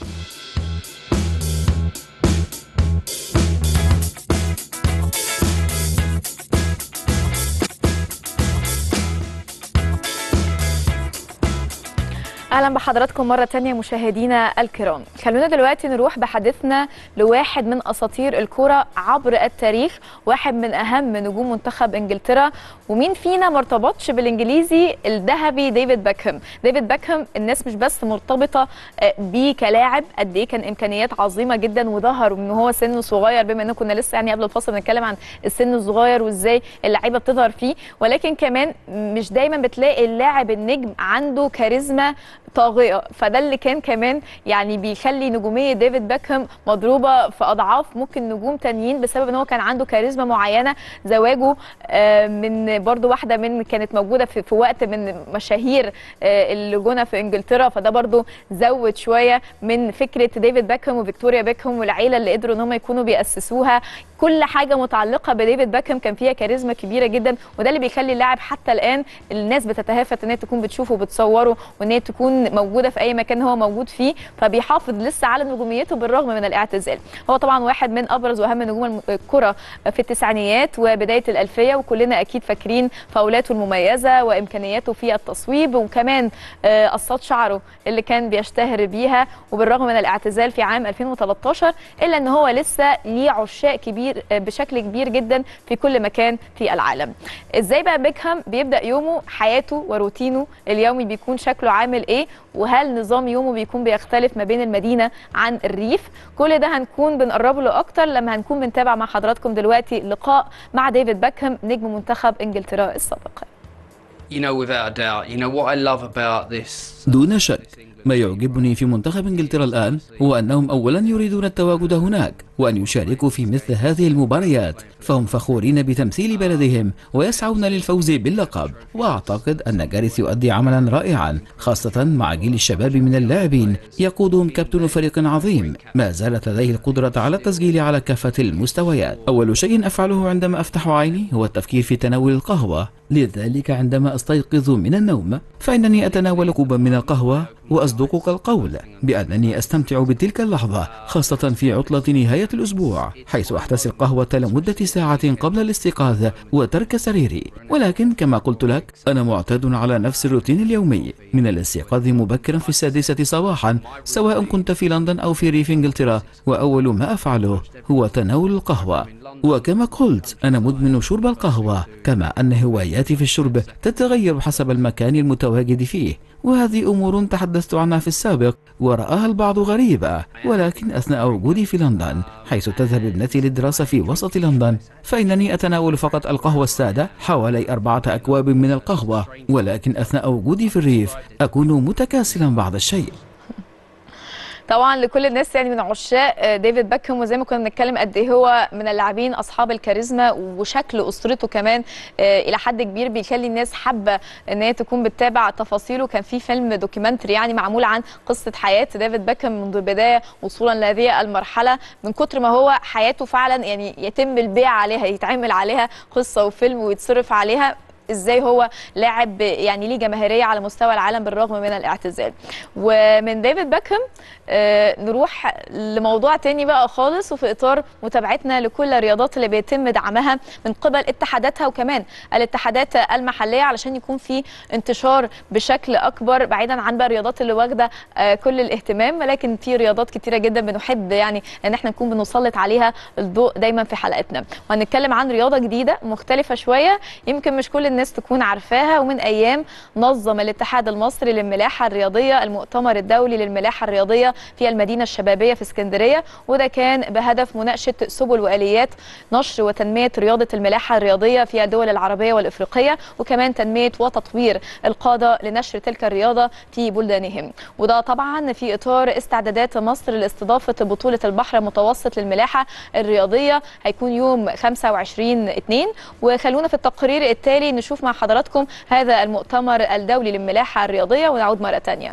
اهلا بحضراتكم مره تانية مشاهدينا الكرام خلونا دلوقتي نروح بحديثنا لواحد من اساطير الكره عبر التاريخ واحد من اهم نجوم منتخب انجلترا ومين فينا ما ارتبطش بالانجليزي الذهبي ديفيد باكهام ديفيد باكهام الناس مش بس مرتبطه آه، بيه كلاعب قد ايه كان امكانيات عظيمه جدا وظهر من هو سنه صغير بما ان كنا لسه يعني قبل الفصل بنتكلم عن السن الصغير وازاي اللعيبه بتظهر فيه ولكن كمان مش دايما بتلاقي اللاعب النجم عنده كاريزما طاغيه فده اللي كان كمان يعني بيخلي نجوميه ديفيد باكهام مضروبه في اضعاف ممكن نجوم تانيين بسبب ان هو كان عنده كاريزما معينه زواجه آه، من برضو واحده من كانت موجوده في, في وقت من مشاهير آه، اللي جونا في انجلترا فده برضو زود شويه من فكره ديفيد باكهام وفيكتوريا باكهام والعيله اللي قدروا ان هم يكونوا بياسسوها كل حاجه متعلقه بديفيد باكهام كان فيها كاريزما كبيره جدا وده اللي بيخلي اللاعب حتى الان الناس بتتهافت ان هي تكون بتشوفه وبتصوره وان هي تكون موجوده في اي مكان هو موجود فيه فبيحافظ لسه على نجوميته بالرغم من الاعتزال هو طبعا واحد من ابرز واهم نجوم الم- الكره في التسعينيات وبدايه الالفيه وكلنا اكيد فاكرين فاولاته المميزه وامكانياته في التصويب وكمان آه، قصات شعره اللي كان بيشتهر بيها وبالرغم من الاعتزال في عام 2013 الا ان هو لسه ليه عشاق كبير آه، بشكل كبير جدا في كل مكان في العالم ازاي بقى بيكهام بيبدا يومه حياته وروتينه اليومي بيكون شكله عامل ايه وهل نظام يومه بيكون بيختلف ما بين المدينه عن الريف كل ده هنكون بنقربه له اكتر لما هنكون بنتابع مع حضراتكم دلوقتي لقاء مع ديفيد باكهام نجم منتخب انجلترا السابق you know, without a doubt. You know, what I love about this دون شك ما يعجبني في منتخب انجلترا الآن هو أنهم أولا يريدون التواجد هناك وأن يشاركوا في مثل هذه المباريات فهم فخورين بتمثيل بلدهم ويسعون للفوز باللقب وأعتقد أن جاريث يؤدي عملا رائعا خاصة مع جيل الشباب من اللاعبين يقودهم كابتن فريق عظيم ما زالت لديه القدرة على التسجيل على كافة المستويات أول شيء أفعله عندما أفتح عيني هو التفكير في تناول القهوة لذلك عندما أستيقظ من النوم فإنني أتناول كوبا من القهوة وأصدقك القول بأنني أستمتع بتلك اللحظة خاصة في عطلة نهاية الأسبوع حيث أحتسي القهوة لمدة ساعة قبل الاستيقاظ وترك سريري ولكن كما قلت لك أنا معتاد على نفس الروتين اليومي من الاستيقاظ مبكرا في السادسة صباحا سواء كنت في لندن أو في ريف إنجلترا وأول ما أفعله هو تناول القهوة وكما قلت أنا مدمن شرب القهوة كما أن هواياتي في الشرب تتغير حسب المكان المتواجد فيه وهذه أمور تحدثت عنها في السابق ورآها البعض غريبة ولكن أثناء وجودي في لندن حيث تذهب ابنتي للدراسة في وسط لندن فإنني أتناول فقط القهوة السادة حوالي أربعة أكواب من القهوة ولكن أثناء وجودي في الريف أكون متكاسلا بعض الشيء طبعا لكل الناس يعني من عشاق آه، ديفيد باكهام وزي ما كنا بنتكلم قد ايه هو من اللاعبين اصحاب الكاريزما وشكل اسرته كمان آه، الى حد كبير بيخلي الناس حابه ان هي تكون بتتابع تفاصيله كان في فيلم دوكيومنتري يعني معمول عن قصه حياه ديفيد باكهام منذ البدايه وصولا لهذه المرحله من كتر ما هو حياته فعلا يعني يتم البيع عليها يتعمل عليها قصه وفيلم ويتصرف عليها ازاي هو لاعب يعني ليه جماهيريه على مستوى العالم بالرغم من الاعتزال ومن ديفيد باكهام آه، نروح لموضوع تاني بقى خالص وفي اطار متابعتنا لكل الرياضات اللي بيتم دعمها من قبل اتحاداتها وكمان الاتحادات المحليه علشان يكون في انتشار بشكل اكبر بعيدا عن بقى الرياضات اللي واخده آه، كل الاهتمام ولكن في رياضات كتيره جدا بنحب يعني ان احنا نكون بنسلط عليها الضوء دايما في حلقتنا وهنتكلم عن رياضه جديده مختلفه شويه يمكن مش كل الناس تكون عارفاها ومن ايام نظم الاتحاد المصري للملاحه الرياضيه المؤتمر الدولي للملاحه الرياضيه في المدينه الشبابيه في اسكندريه وده كان بهدف مناقشه سبل واليات نشر وتنميه رياضه الملاحه الرياضيه في الدول العربيه والافريقيه وكمان تنميه وتطوير القاده لنشر تلك الرياضه في بلدانهم وده طبعا في اطار استعدادات مصر لاستضافه بطوله البحر المتوسط للملاحه الرياضيه هيكون يوم 25 2 وخلونا في التقرير التالي نشوف مع حضراتكم هذا المؤتمر الدولي للملاحه الرياضيه ونعود مره ثانيه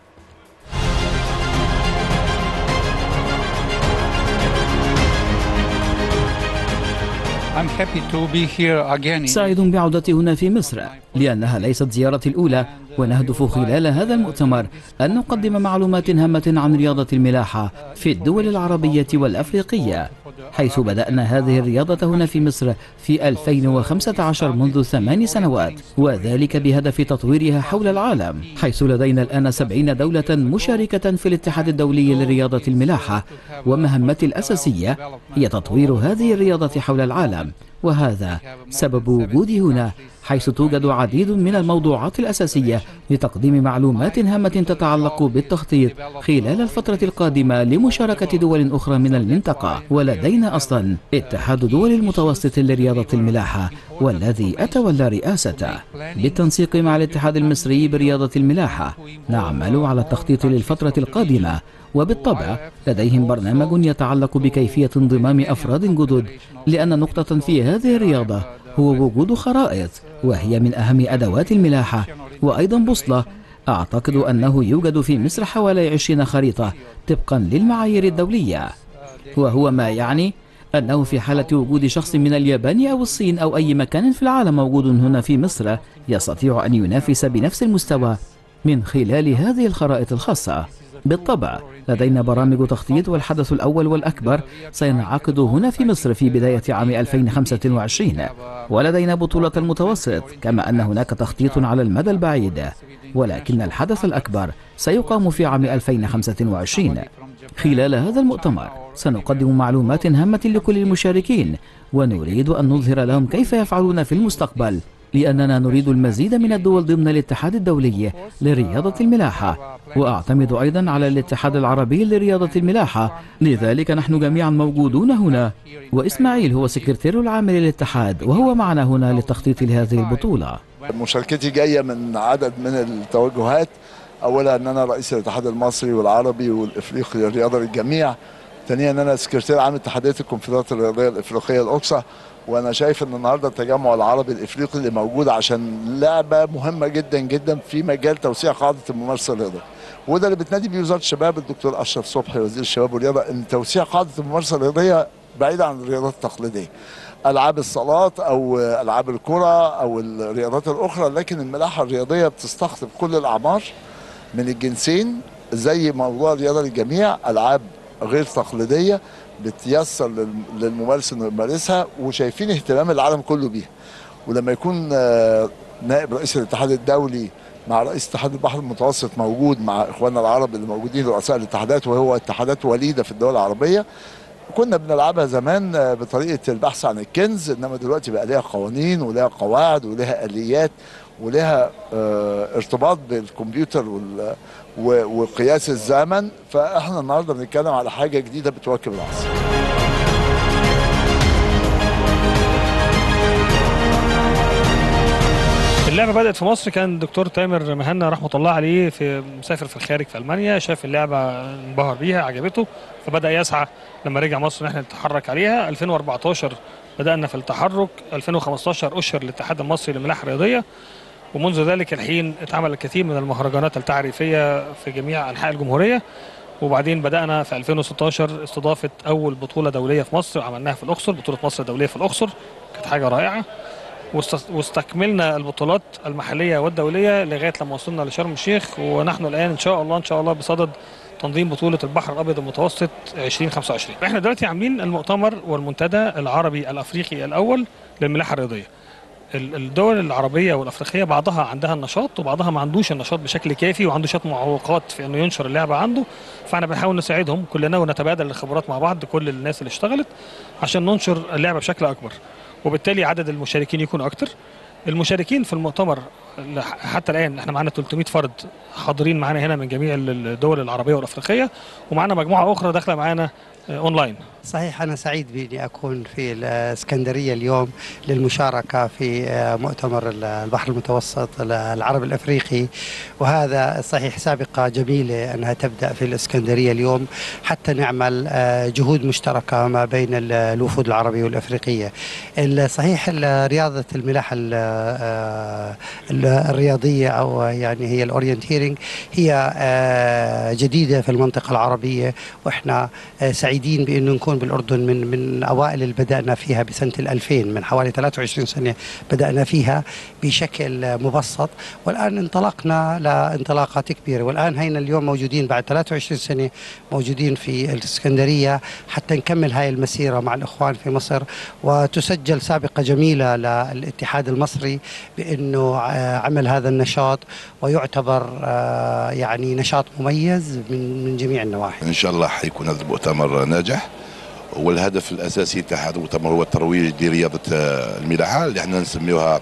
I'm happy to be here again. in- سعيد بعودتي هنا في مصر لأنها ليست زيارتي الأولى ونهدف خلال هذا المؤتمر أن نقدم معلومات هامة عن رياضة الملاحة في الدول العربية والأفريقية حيث بدأنا هذه الرياضة هنا في مصر في 2015 منذ ثمان سنوات وذلك بهدف تطويرها حول العالم حيث لدينا الآن 70 دولة مشاركة في الاتحاد الدولي لرياضة الملاحة ومهمتي الأساسية هي تطوير هذه الرياضة حول العالم وهذا سبب وجودي هنا حيث توجد عديد من الموضوعات الأساسية لتقديم معلومات هامة تتعلق بالتخطيط خلال الفترة القادمة لمشاركة دول أخرى من المنطقة ولدينا أصلا اتحاد دول المتوسط لرياضة الملاحة والذي أتولى رئاسته بالتنسيق مع الاتحاد المصري برياضة الملاحة نعمل على التخطيط للفترة القادمة وبالطبع لديهم برنامج يتعلق بكيفية انضمام أفراد جدد لأن نقطة في هذه الرياضة هو وجود خرائط وهي من أهم أدوات الملاحة وأيضا بوصلة أعتقد أنه يوجد في مصر حوالي 20 خريطة طبقا للمعايير الدولية وهو ما يعني أنه في حالة وجود شخص من اليابان أو الصين أو أي مكان في العالم موجود هنا في مصر يستطيع أن ينافس بنفس المستوى من خلال هذه الخرائط الخاصة بالطبع لدينا برامج تخطيط والحدث الأول والأكبر سينعقد هنا في مصر في بداية عام 2025 ولدينا بطولة المتوسط كما أن هناك تخطيط على المدى البعيد ولكن الحدث الأكبر سيقام في عام 2025 خلال هذا المؤتمر سنقدم معلومات هامة لكل المشاركين ونريد أن نظهر لهم كيف يفعلون في المستقبل لأننا نريد المزيد من الدول ضمن الاتحاد الدولي لرياضة الملاحة وأعتمد أيضا على الاتحاد العربي لرياضة الملاحة لذلك نحن جميعا موجودون هنا وإسماعيل هو سكرتير العام للاتحاد وهو معنا هنا للتخطيط لهذه البطولة مشاركتي جايه من عدد من التوجهات اولا ان انا رئيس الاتحاد المصري والعربي والافريقي للرياضه للجميع ثانيا ان انا سكرتير عام اتحاديه الكونفدراليات الرياضيه الافريقيه الاقصى وانا شايف ان النهارده التجمع العربي الافريقي اللي موجود عشان لعبه مهمه جدا جدا في مجال توسيع قاعده الممارسه الرياضيه وده اللي بتنادي بيه وزاره الشباب الدكتور اشرف صبحي وزير الشباب والرياضه ان توسيع قاعده الممارسه الرياضيه بعيد عن الرياضات التقليديه العاب الصالات او العاب الكره او الرياضات الاخرى لكن الملاحه الرياضيه بتستقطب كل الاعمار من الجنسين زي موضوع الرياضه للجميع العاب غير تقليديه بتيسر لل- للممارس انه يمارسها وشايفين اهتمام العالم كله بيها ولما يكون آه، نائب رئيس الاتحاد الدولي مع رئيس اتحاد البحر المتوسط موجود مع اخواننا العرب اللي موجودين رؤساء الاتحادات وهو اتحادات وليده في الدول العربيه كنا بنلعبها زمان آه، بطريقه البحث عن الكنز انما دلوقتي بقى ليها قوانين ولها قواعد ولها اليات ولها آه، ارتباط بالكمبيوتر وال- و- وقياس الزمن فاحنا النهارده بنتكلم على حاجه جديده بتواكب العصر اللعبه بدات في مصر كان الدكتور تامر مهنا رحمه الله عليه في مسافر في الخارج في المانيا شاف اللعبه انبهر بيها عجبته فبدا يسعى لما رجع مصر ان احنا نتحرك عليها 2014 بدانا في التحرك 2015 اشهر الاتحاد المصري للملاحه الرياضيه ومنذ ذلك الحين اتعمل الكثير من المهرجانات التعريفيه في جميع انحاء الجمهوريه وبعدين بدانا في 2016 استضافه اول بطوله دوليه في مصر عملناها في الاقصر بطوله مصر الدوليه في الاقصر كانت حاجه رائعه واست- واستكملنا البطولات المحليه والدوليه لغايه لما وصلنا لشرم الشيخ ونحن الان ان شاء الله ان شاء الله بصدد تنظيم بطوله البحر الابيض المتوسط 2025 احنا دلوقتي عاملين المؤتمر والمنتدى العربي الافريقي الاول للملاحه الرياضيه ال- الدول العربيه والافريقيه بعضها عندها النشاط وبعضها ما عندوش النشاط بشكل كافي وعنده شويه معوقات في انه ينشر اللعبه عنده فاحنا بنحاول نساعدهم كلنا ونتبادل الخبرات مع بعض كل الناس اللي اشتغلت عشان ننشر اللعبه بشكل اكبر وبالتالي عدد المشاركين يكون اكتر المشاركين في المؤتمر ل- حتى الان احنا معانا 300 فرد حاضرين معانا هنا من جميع الدول العربيه والافريقيه ومعانا مجموعه اخرى داخله معانا آه، اونلاين صحيح أنا سعيد بإني أكون في الإسكندرية اليوم للمشاركة في مؤتمر البحر المتوسط العربي الأفريقي وهذا صحيح سابقة جميلة أنها تبدأ في الإسكندرية اليوم حتى نعمل جهود مشتركة ما بين الوفود العربية والأفريقية صحيح رياضة الملاحة ال- الرياضية أو يعني هي الأورينتيرنج هي جديدة في المنطقة العربية وإحنا سعيدين بأنه نكون بالأردن من من أوائل اللي بدأنا فيها بسنة ال 2000 من حوالي 23 سنة بدأنا فيها بشكل مبسط والآن انطلقنا لانطلاقات كبيرة والآن هينا اليوم موجودين بعد 23 سنة موجودين في الإسكندرية حتى نكمل هاي المسيرة مع الإخوان في مصر وتسجل سابقة جميلة للاتحاد المصري بأنه ع- عمل هذا النشاط ويعتبر آه، يعني نشاط مميز من من جميع النواحي ان شاء الله حيكون هذا المؤتمر ناجح والهدف الاساسي تاع هذا المؤتمر هو الترويج لرياضه آه، الملاحه اللي احنا نسميوها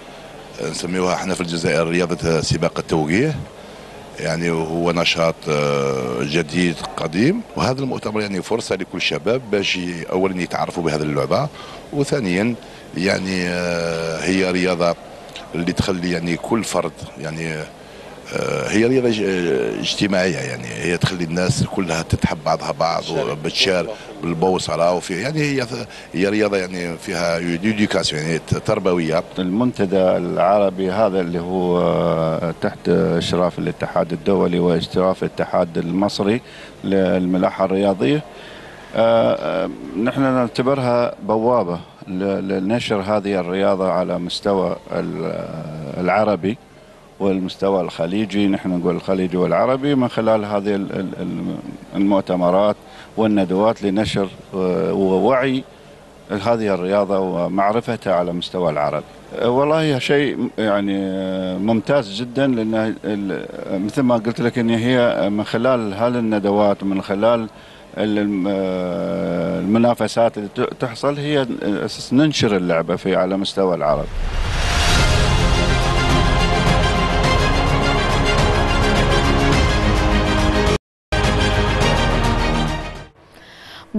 نسميوها احنا في الجزائر رياضه سباق التوجيه يعني هو نشاط آه، جديد قديم وهذا المؤتمر يعني فرصه لكل الشباب باش ي- اولا يتعرفوا بهذه اللعبه وثانيا يعني آه، هي رياضه اللي تخلي يعني كل فرد يعني آه، هي رياضة ج- آه، اجتماعية يعني هي تخلي الناس كلها تتحب بعضها بعض وبتشار بالبوصلة وفي يعني هي هي رياضة يعني فيها ايديوكاسيون يعني تربوية المنتدى العربي هذا اللي هو آه، تحت اشراف الاتحاد الدولي واشراف الاتحاد المصري للملاحه الرياضيه آه، آه، نحن نعتبرها بوابه ل- لنشر هذه الرياضه على مستوى ال- العربي والمستوى الخليجي نحن نقول الخليجي والعربي من خلال هذه ال- ال- ال- المؤتمرات والندوات لنشر آه، ووعي هذه الرياضة ومعرفتها على مستوى العربي أه، والله هي شيء يعني أه، ممتاز جدا لأن ال- مثل ما قلت لك أن هي من خلال هذه الندوات ومن خلال ال- الم- أه، المنافسات اللي ت- تحصل هي أساس ننشر اللعبة في على مستوى العرب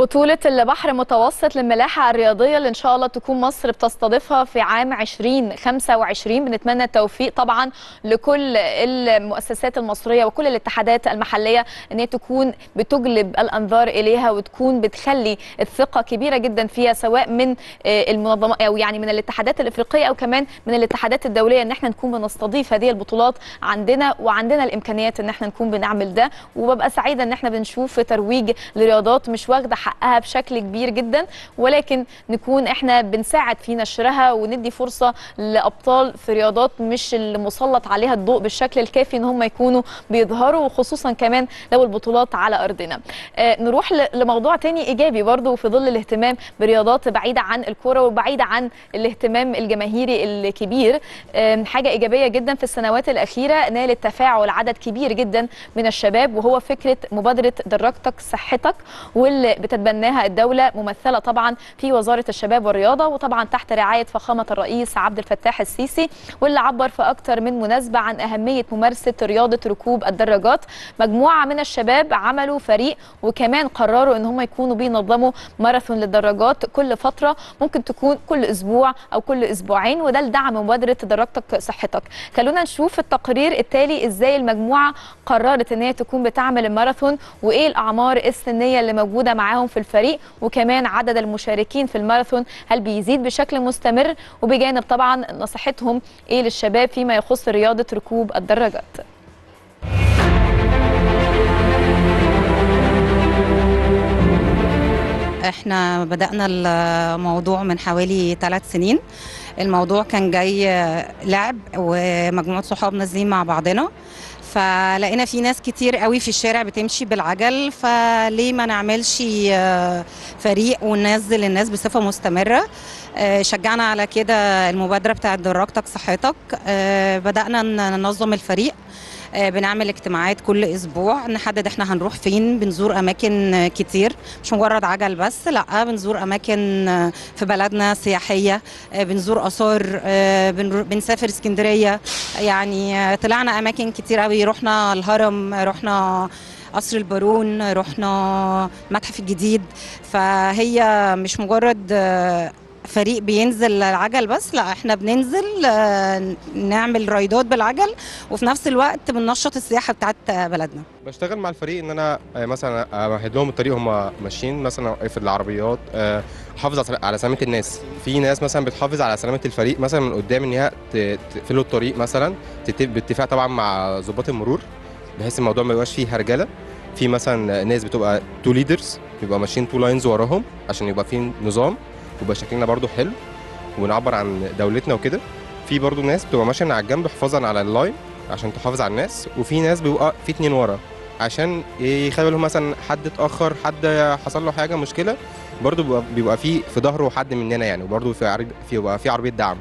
بطولة البحر المتوسط للملاحة الرياضية اللي إن شاء الله تكون مصر بتستضيفها في عام 2025 بنتمنى التوفيق طبعا لكل المؤسسات المصرية وكل الاتحادات المحلية إن هي تكون بتجلب الأنظار إليها وتكون بتخلي الثقة كبيرة جدا فيها سواء من آه، المنظمات أو يعني من الاتحادات الإفريقية أو كمان من الاتحادات الدولية إن احنا نكون بنستضيف هذه البطولات عندنا وعندنا الإمكانيات إن احنا نكون بنعمل ده وببقى سعيدة إن احنا بنشوف ترويج لرياضات مش واخدة حقها بشكل كبير جدا ولكن نكون احنا بنساعد في نشرها وندي فرصه لابطال في رياضات مش اللي مسلط عليها الضوء بالشكل الكافي ان هم يكونوا بيظهروا وخصوصا كمان لو البطولات على ارضنا. آه نروح ل- لموضوع تاني ايجابي برضو في ظل الاهتمام برياضات بعيده عن الكره وبعيده عن الاهتمام الجماهيري الكبير. آه حاجه ايجابيه جدا في السنوات الاخيره نالت تفاعل عدد كبير جدا من الشباب وهو فكره مبادره دراجتك صحتك واللي بتتبناها الدولة ممثلة طبعا في وزارة الشباب والرياضة وطبعا تحت رعاية فخامة الرئيس عبد الفتاح السيسي واللي عبر في أكثر من مناسبة عن أهمية ممارسة رياضة ركوب الدراجات مجموعة من الشباب عملوا فريق وكمان قرروا ان هم يكونوا بينظموا ماراثون للدراجات كل فترة ممكن تكون كل أسبوع أو كل أسبوعين وده لدعم مبادرة دراجتك صحتك خلونا نشوف التقرير التالي ازاي المجموعة قررت ان هي تكون بتعمل الماراثون وايه الأعمار السنية اللي موجودة معاهم في الفريق وكمان عدد المشاركين في الماراثون هل بيزيد بشكل مستمر وبجانب طبعا نصيحتهم ايه للشباب فيما يخص رياضة ركوب الدراجات احنا بدأنا الموضوع من حوالي ثلاث سنين الموضوع كان جاي لعب ومجموعة صحاب نازلين مع بعضنا فلقينا في ناس كتير قوي في الشارع بتمشي بالعجل فليه ما نعملش آه، فريق وننزل الناس بصفة مستمرة آه، شجعنا على كده المبادرة بتاعت دراجتك صحتك آه، بدأنا ننظم الفريق آه، بنعمل اجتماعات كل اسبوع نحدد احنا هنروح فين بنزور اماكن آه، كتير مش مجرد عجل بس لا بنزور اماكن آه، في بلدنا سياحيه آه، بنزور اثار آه، بنرو- بنسافر اسكندريه يعني آه، طلعنا اماكن كتير قوي رحنا الهرم رحنا قصر البارون رحنا المتحف الجديد فهي مش مجرد آه، فريق بينزل العجل بس لا احنا بننزل آه، نعمل رايدات بالعجل وفي نفس الوقت بننشط السياحه بتاعت بلدنا بشتغل مع الفريق ان انا آه، مثلا امهد لهم الطريق هم ماشيين مثلا في العربيات آه، احافظ على- على سلامه الناس في ناس مثلا بتحافظ على سلامه الفريق مثلا من قدام ان هي ت- تقفلوا الطريق مثلا تت- باتفاق طبعا مع ضباط المرور بحيث الموضوع ما يبقاش فيه هرجله في مثلا ناس بتبقى تو ليدرز بيبقى ماشيين تو لاينز وراهم عشان يبقى في نظام ويبقى شكلنا برضو حلو ونعبر عن دولتنا وكده في برضو ناس بتبقى ماشيه على الجنب حفاظا على اللاين عشان تحافظ على الناس وفي ناس بيبقى في اتنين ورا عشان يخلي لهم مثلا حد اتاخر حد حصل له حاجه مشكله برضو بيبقى, بيبقى في في ظهره حد مننا يعني وبرضو في عرب في بيبقى في عربيه دعم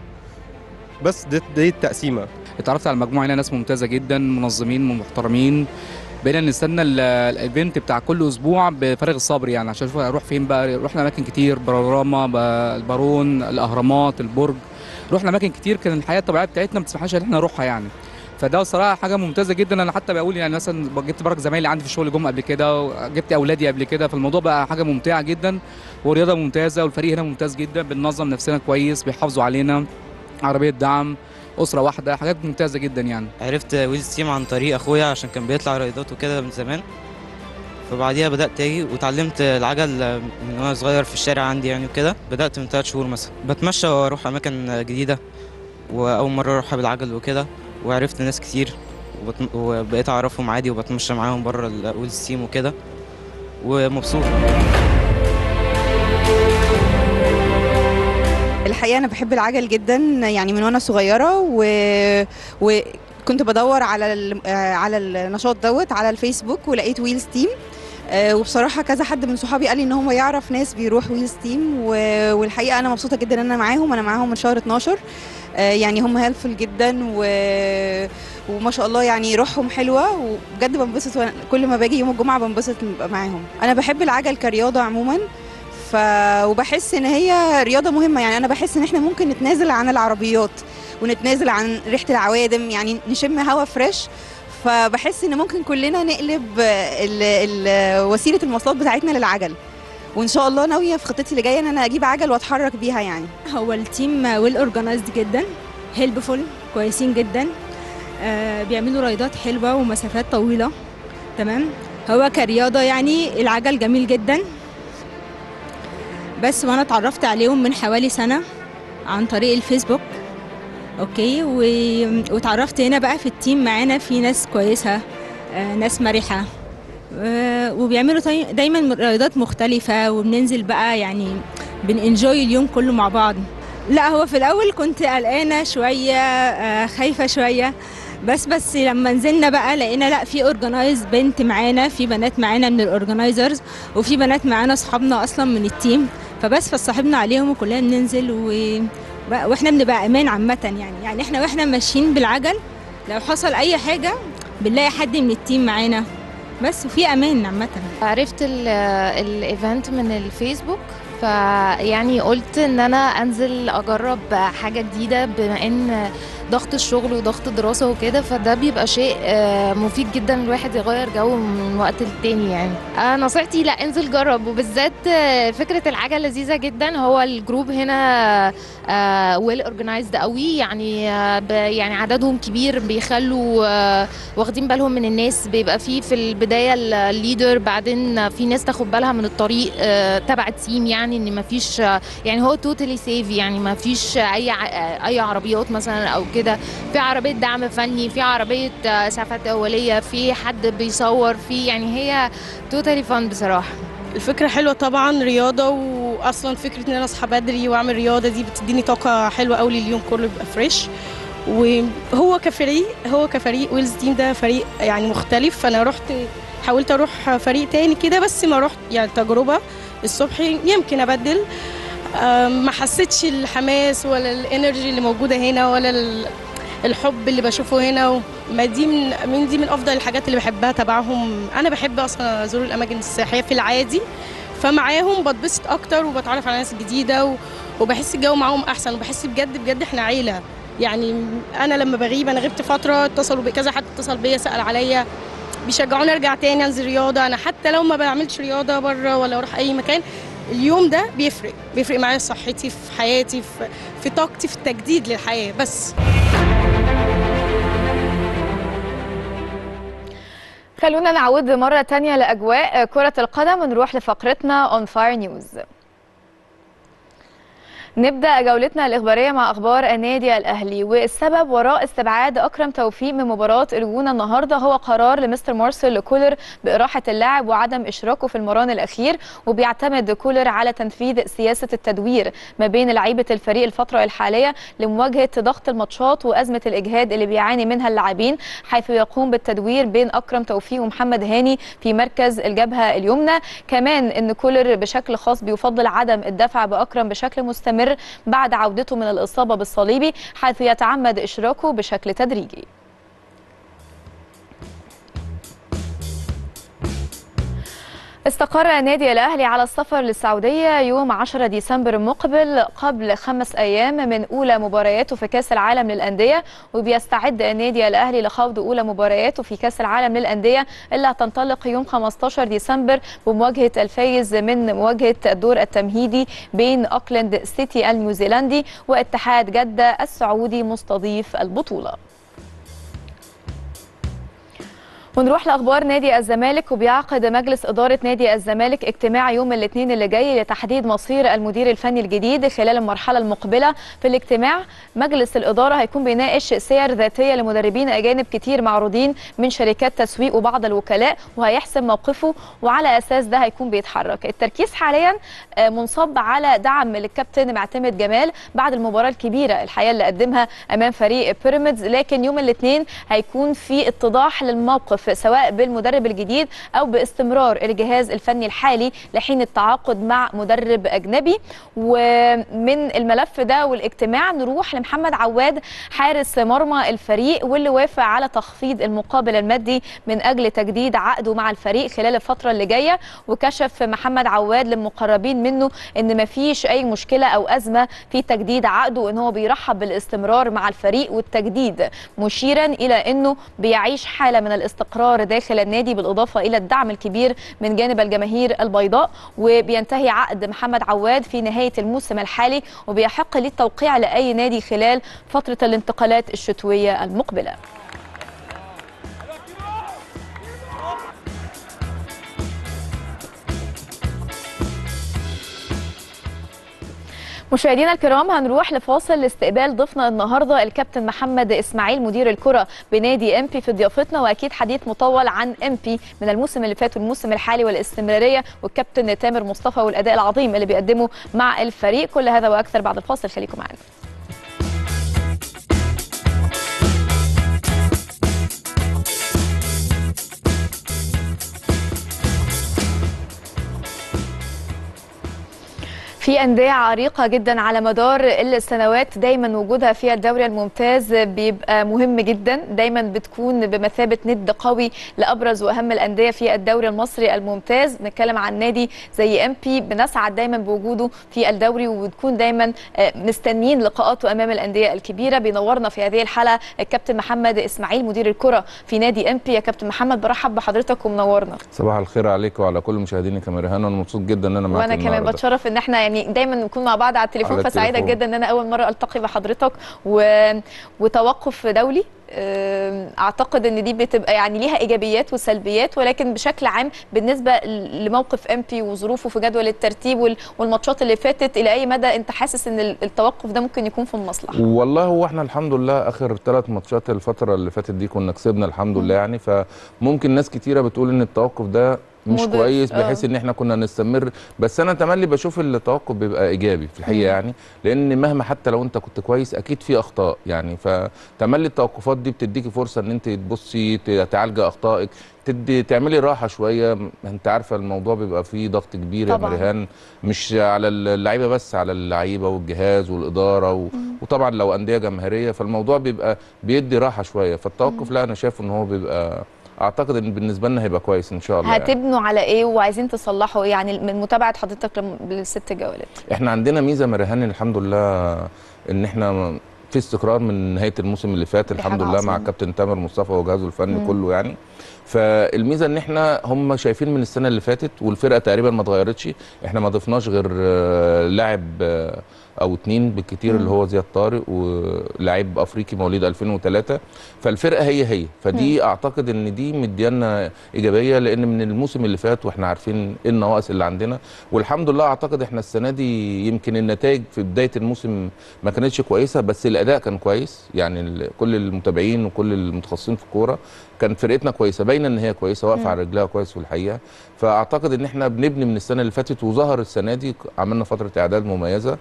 بس دي, دي التقسيمه اتعرفت على المجموعه هنا ناس ممتازه جدا منظمين ومحترمين بقينا نستنى ال- الايفنت بتاع كل اسبوع بفارغ الصبر يعني عشان اشوف اروح فين بقى رحنا اماكن كتير بانوراما ب- البارون الاهرامات البرج رحنا اماكن كتير كان الحياه الطبيعيه بتاعتنا ما بتسمحلناش ان احنا نروحها يعني فده صراحه حاجه ممتازه جدا انا حتى بقول يعني مثلا جبت برك زمايلي عندي في الشغل جم قبل كده وجبت اولادي قبل كده فالموضوع بقى حاجه ممتعه جدا ورياضه ممتازه والفريق هنا ممتاز جدا بننظم نفسنا كويس بيحافظوا علينا عربيه دعم اسره واحده حاجات ممتازه جدا يعني عرفت ويلز تيم عن طريق اخويا عشان كان بيطلع رياضات وكده من زمان فبعديها بدات اجي وتعلمت العجل من وانا صغير في الشارع عندي يعني وكده بدات من ثلاث شهور مثلا بتمشى واروح اماكن جديده واول مره اروحها بالعجل وكده وعرفت ناس كتير وبت... وبقيت اعرفهم عادي وبتمشى معاهم بره الويلز تيم وكده ومبسوط الحقيقه انا بحب العجل جدا يعني من وانا صغيره و... وكنت بدور على ال... آه، على النشاط دوت على الفيسبوك ولقيت ويلز تيم آه، وبصراحه كذا حد من صحابي قال لي ان هو يعرف ناس بيروح ويلز تيم و... والحقيقه انا مبسوطه جدا ان انا معاهم انا معاهم من شهر 12 آه، يعني هم هيلفل جدا و... وما شاء الله يعني روحهم حلوه وبجد بنبسط وأنا- كل ما باجي يوم الجمعه بنبسط إني ببقى معاهم انا بحب العجل كرياضه عموما ف وبحس ان هي رياضه مهمه يعني انا بحس ان احنا ممكن نتنازل عن العربيات ونتنازل عن ريحه العوادم يعني نشم هوا فريش فبحس ان ممكن كلنا نقلب ال ال وسيله المواصلات بتاعتنا للعجل وان شاء الله ناويه في خطتي اللي جايه ان انا اجيب عجل واتحرك بيها يعني هو التيم ويل اورجنايزد جدا هيلبفول كويسين جدا آه بيعملوا رايدات حلوه ومسافات طويله تمام هو كرياضه يعني العجل جميل جدا بس وانا اتعرفت عليهم من حوالي سنه عن طريق الفيسبوك اوكي و... واتعرفت هنا بقى في التيم معانا في ناس كويسه آه ناس مرحه آه وبيعملوا طي- دايما رياضات مختلفه وبننزل بقى يعني بننجوي اليوم كله مع بعض لا هو في الاول كنت قلقانه شويه آه خايفه شويه بس بس لما نزلنا بقى لقينا لا في اورجنايز بنت معانا في بنات معانا من الاورجنايزرز وفي بنات معانا اصحابنا اصلا من التيم فبس فصاحبنا عليهم وكلنا بننزل و... واحنا بنبقى امان عامه يعني يعني احنا واحنا ماشيين بالعجل لو حصل اي حاجه بنلاقي حد من التيم معانا بس وفي امان عامه عرفت ال- الايفنت من الفيسبوك فيعني قلت ان انا انزل اجرب حاجه جديده بما ان ضغط الشغل وضغط الدراسه وكده فده بيبقى شيء آه، مفيد جدا الواحد يغير جو من وقت للتاني يعني آه، نصيحتي لا انزل جرب وبالذات آه، فكره العجل لذيذه جدا هو الجروب هنا ويل اورجنايزد قوي يعني آه، ب- يعني عددهم كبير بيخلوا آه، واخدين بالهم من الناس بيبقى في في البدايه الليدر بعدين في ناس تاخد بالها من الطريق آه، تبع التيم يعني ان ما فيش يعني هو توتالي سيف يعني ما فيش اي ع- اي عربيات مثلا او كده في عربيه دعم فني في عربيه آه، اسعافات اوليه في حد بيصور في يعني هي توتالي فن بصراحه الفكرة حلوة طبعا رياضة وأصلا فكرة إن أنا أصحى بدري وأعمل رياضة دي بتديني طاقة حلوة أوي لليوم كله يبقى فريش وهو كفريق هو كفريق ويلز تيم ده فريق يعني مختلف فأنا رحت حاولت أروح فريق تاني كده بس ما رحت يعني تجربة الصبح يمكن أبدل أم، ما حسيتش الحماس ولا الانرجي اللي موجودة هنا ولا ال- الحب اللي بشوفه هنا ما دي من من دي من افضل الحاجات اللي بحبها تبعهم انا بحب اصلا ازور الاماكن السياحيه في العادي فمعاهم بتبسط اكتر وبتعرف على ناس جديده و... وبحس الجو معاهم احسن وبحس بجد بجد احنا عيله يعني انا لما بغيب انا غبت فتره اتصلوا بي كذا حد اتصل بيا سال عليا بيشجعوني ارجع تاني انزل رياضه انا حتى لو ما بعملش رياضه بره ولا اروح اي مكان اليوم ده بيفرق بيفرق معايا في صحتي في حياتي في, في طاقتي في التجديد للحياه بس خلونا نعود مرة تانية لأجواء كرة القدم ونروح لفقرتنا On Fire News نبدأ جولتنا الإخبارية مع أخبار النادي الأهلي والسبب وراء استبعاد أكرم توفيق من مباراة الجونة النهاردة هو قرار لمستر مارسيل كولر بإراحة اللاعب وعدم إشراكه في المران الأخير وبيعتمد كولر على تنفيذ سياسة التدوير ما بين لعيبة الفريق الفترة الحالية لمواجهة ضغط الماتشات وأزمة الإجهاد اللي بيعاني منها اللاعبين حيث يقوم بالتدوير بين أكرم توفيق ومحمد هاني في مركز الجبهة اليمنى كمان إن كولر بشكل خاص بيفضل عدم الدفع بأكرم بشكل مستمر بعد عودته من الإصابة بالصليبي حيث يتعمد إشراكه بشكل تدريجي استقر النادي الأهلي على السفر للسعودية يوم 10 ديسمبر المقبل قبل خمس أيام من أولى مبارياته في كأس العالم للأندية وبيستعد النادي الأهلي لخوض أولى مبارياته في كأس العالم للأندية اللي هتنطلق يوم 15 ديسمبر بمواجهة الفايز من مواجهة الدور التمهيدي بين أوكلاند سيتي النيوزيلندي واتحاد جدة السعودي مستضيف البطولة ونروح لاخبار نادي الزمالك وبيعقد مجلس اداره نادي الزمالك اجتماع يوم الاثنين اللي جاي لتحديد مصير المدير الفني الجديد خلال المرحله المقبله في الاجتماع مجلس الاداره هيكون بيناقش سير ذاتيه لمدربين اجانب كتير معروضين من شركات تسويق وبعض الوكلاء وهيحسم موقفه وعلى اساس ده هيكون بيتحرك التركيز حاليا آه، منصب على دعم للكابتن معتمد جمال بعد المباراه الكبيره الحقيقه اللي قدمها امام فريق بيراميدز لكن يوم الاثنين هيكون في اتضاح للموقف سواء بالمدرب الجديد او باستمرار الجهاز الفني الحالي لحين التعاقد مع مدرب اجنبي ومن الملف ده والاجتماع نروح لمحمد عواد حارس مرمى الفريق واللي وافق على تخفيض المقابل المادي من اجل تجديد عقده مع الفريق خلال الفتره اللي جايه وكشف محمد عواد للمقربين منه ان مفيش اي مشكله او ازمه في تجديد عقده وان هو بيرحب بالاستمرار مع الفريق والتجديد مشيرا الى انه بيعيش حاله من الاستقرار والاستقرار داخل النادي بالاضافه الى الدعم الكبير من جانب الجماهير البيضاء وبينتهي عقد محمد عواد في نهايه الموسم الحالي وبيحق للتوقيع لاي نادي خلال فتره الانتقالات الشتويه المقبله مشاهدينا الكرام هنروح لفاصل لاستقبال ضيفنا النهارده الكابتن محمد اسماعيل مدير الكره بنادي امبي في ضيافتنا واكيد حديث مطول عن امبي من الموسم اللي فات والموسم الحالي والاستمراريه والكابتن تامر مصطفى والاداء العظيم اللي بيقدمه مع الفريق كل هذا واكثر بعد الفاصل خليكم معانا في أندية عريقة جدا على مدار السنوات دايما وجودها في الدوري الممتاز بيبقى مهم جدا دايما بتكون بمثابة ند قوي لأبرز وأهم الأندية في الدوري المصري الممتاز نتكلم عن نادي زي ام بي بنسعد دايما بوجوده في الدوري وبتكون دايما مستنيين لقاءاته أمام الأندية الكبيرة بينورنا في هذه الحلقة الكابتن محمد إسماعيل مدير الكرة في نادي ام بي يا كابتن محمد برحب بحضرتك ومنورنا صباح الخير عليك وعلى كل مشاهدينك يا مريهان وانا مبسوط جدا ان انا معاك وانا كمان النهاردة. بتشرف ان احنا يعني دايما نكون مع بعض على التليفون على فسعيده التليفون. جدا ان انا اول مره التقي بحضرتك و... وتوقف دولي أم، اعتقد ان دي بتبقى يعني ليها ايجابيات وسلبيات ولكن بشكل عام بالنسبه لموقف ام بي وظروفه في جدول الترتيب وال- والماتشات اللي فاتت الى اي مدى انت حاسس ان ال- التوقف ده ممكن يكون في المصلحه والله هو احنا الحمد لله اخر ثلاث ماتشات الفتره اللي فاتت دي كنا كسبنا الحمد لله يعني فممكن ناس كتيره بتقول ان التوقف ده مش مضر. كويس بحيث آه. ان احنا كنا نستمر بس انا تملي بشوف التوقف بيبقى ايجابي في الحقيقه مم. يعني لان مهما حتى لو انت كنت كويس اكيد في اخطاء يعني فتملي التوقفات دي بتديكي فرصه ان انت تبصي ت- تعالجي اخطائك تدي تعملي راحه شويه م- انت عارفه الموضوع بيبقى فيه ضغط كبير يا طبعاً. مريهان مش على اللعيبه بس على اللعيبه والجهاز والاداره و... وطبعا لو انديه جماهيريه فالموضوع بيبقى بيدي راحه شويه فالتوقف لا انا شايف ان هو بيبقى اعتقد ان بالنسبه لنا هيبقى كويس ان شاء الله يعني. هتبنوا على ايه وعايزين تصلحوا ايه يعني من متابعه حضرتك لم- للست جولات احنا عندنا ميزه مريهان الحمد لله ان احنا في استقرار من نهايه الموسم اللي فات الحمد حاجة لله مع عظيمة. الكابتن تامر مصطفى وجهازه الفني مم. كله يعني فالميزه ان احنا هم شايفين من السنه اللي فاتت والفرقه تقريبا ما اتغيرتش احنا ما ضفناش غير آه، لاعب آه، او اتنين بالكتير مم. اللي هو زياد طارق ولاعيب افريقي مواليد 2003 فالفرقه هي هي فدي اعتقد ان دي مديانا ايجابيه لان من الموسم اللي فات واحنا عارفين ايه النواقص اللي عندنا والحمد لله اعتقد احنا السنه دي يمكن النتائج في بدايه الموسم ما كانتش كويسه بس الاداء كان كويس يعني ال- كل المتابعين وكل المتخصصين في الكوره كانت فرقتنا كويسه باينه ان هي كويسه واقفه مم. على رجلها كويس في الحقيقه فاعتقد ان احنا بنبني من السنه اللي فاتت وظهر السنه دي عملنا فتره اعداد مميزه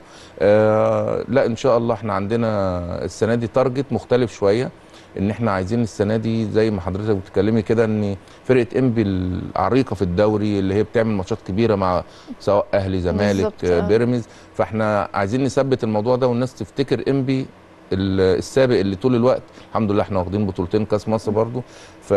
آه لا ان شاء الله احنا عندنا السنه دي تارجت مختلف شويه ان احنا عايزين السنه دي زي ما حضرتك بتتكلمي كده ان فرقه انبي العريقه في الدوري اللي هي بتعمل ماتشات كبيره مع سواء اهلي زمالك بالظبط، آه، آه. بيراميدز فاحنا عايزين نثبت الموضوع ده والناس تفتكر انبي ال- السابق اللي طول الوقت الحمد لله احنا واخدين بطولتين كاس مصر برضو ف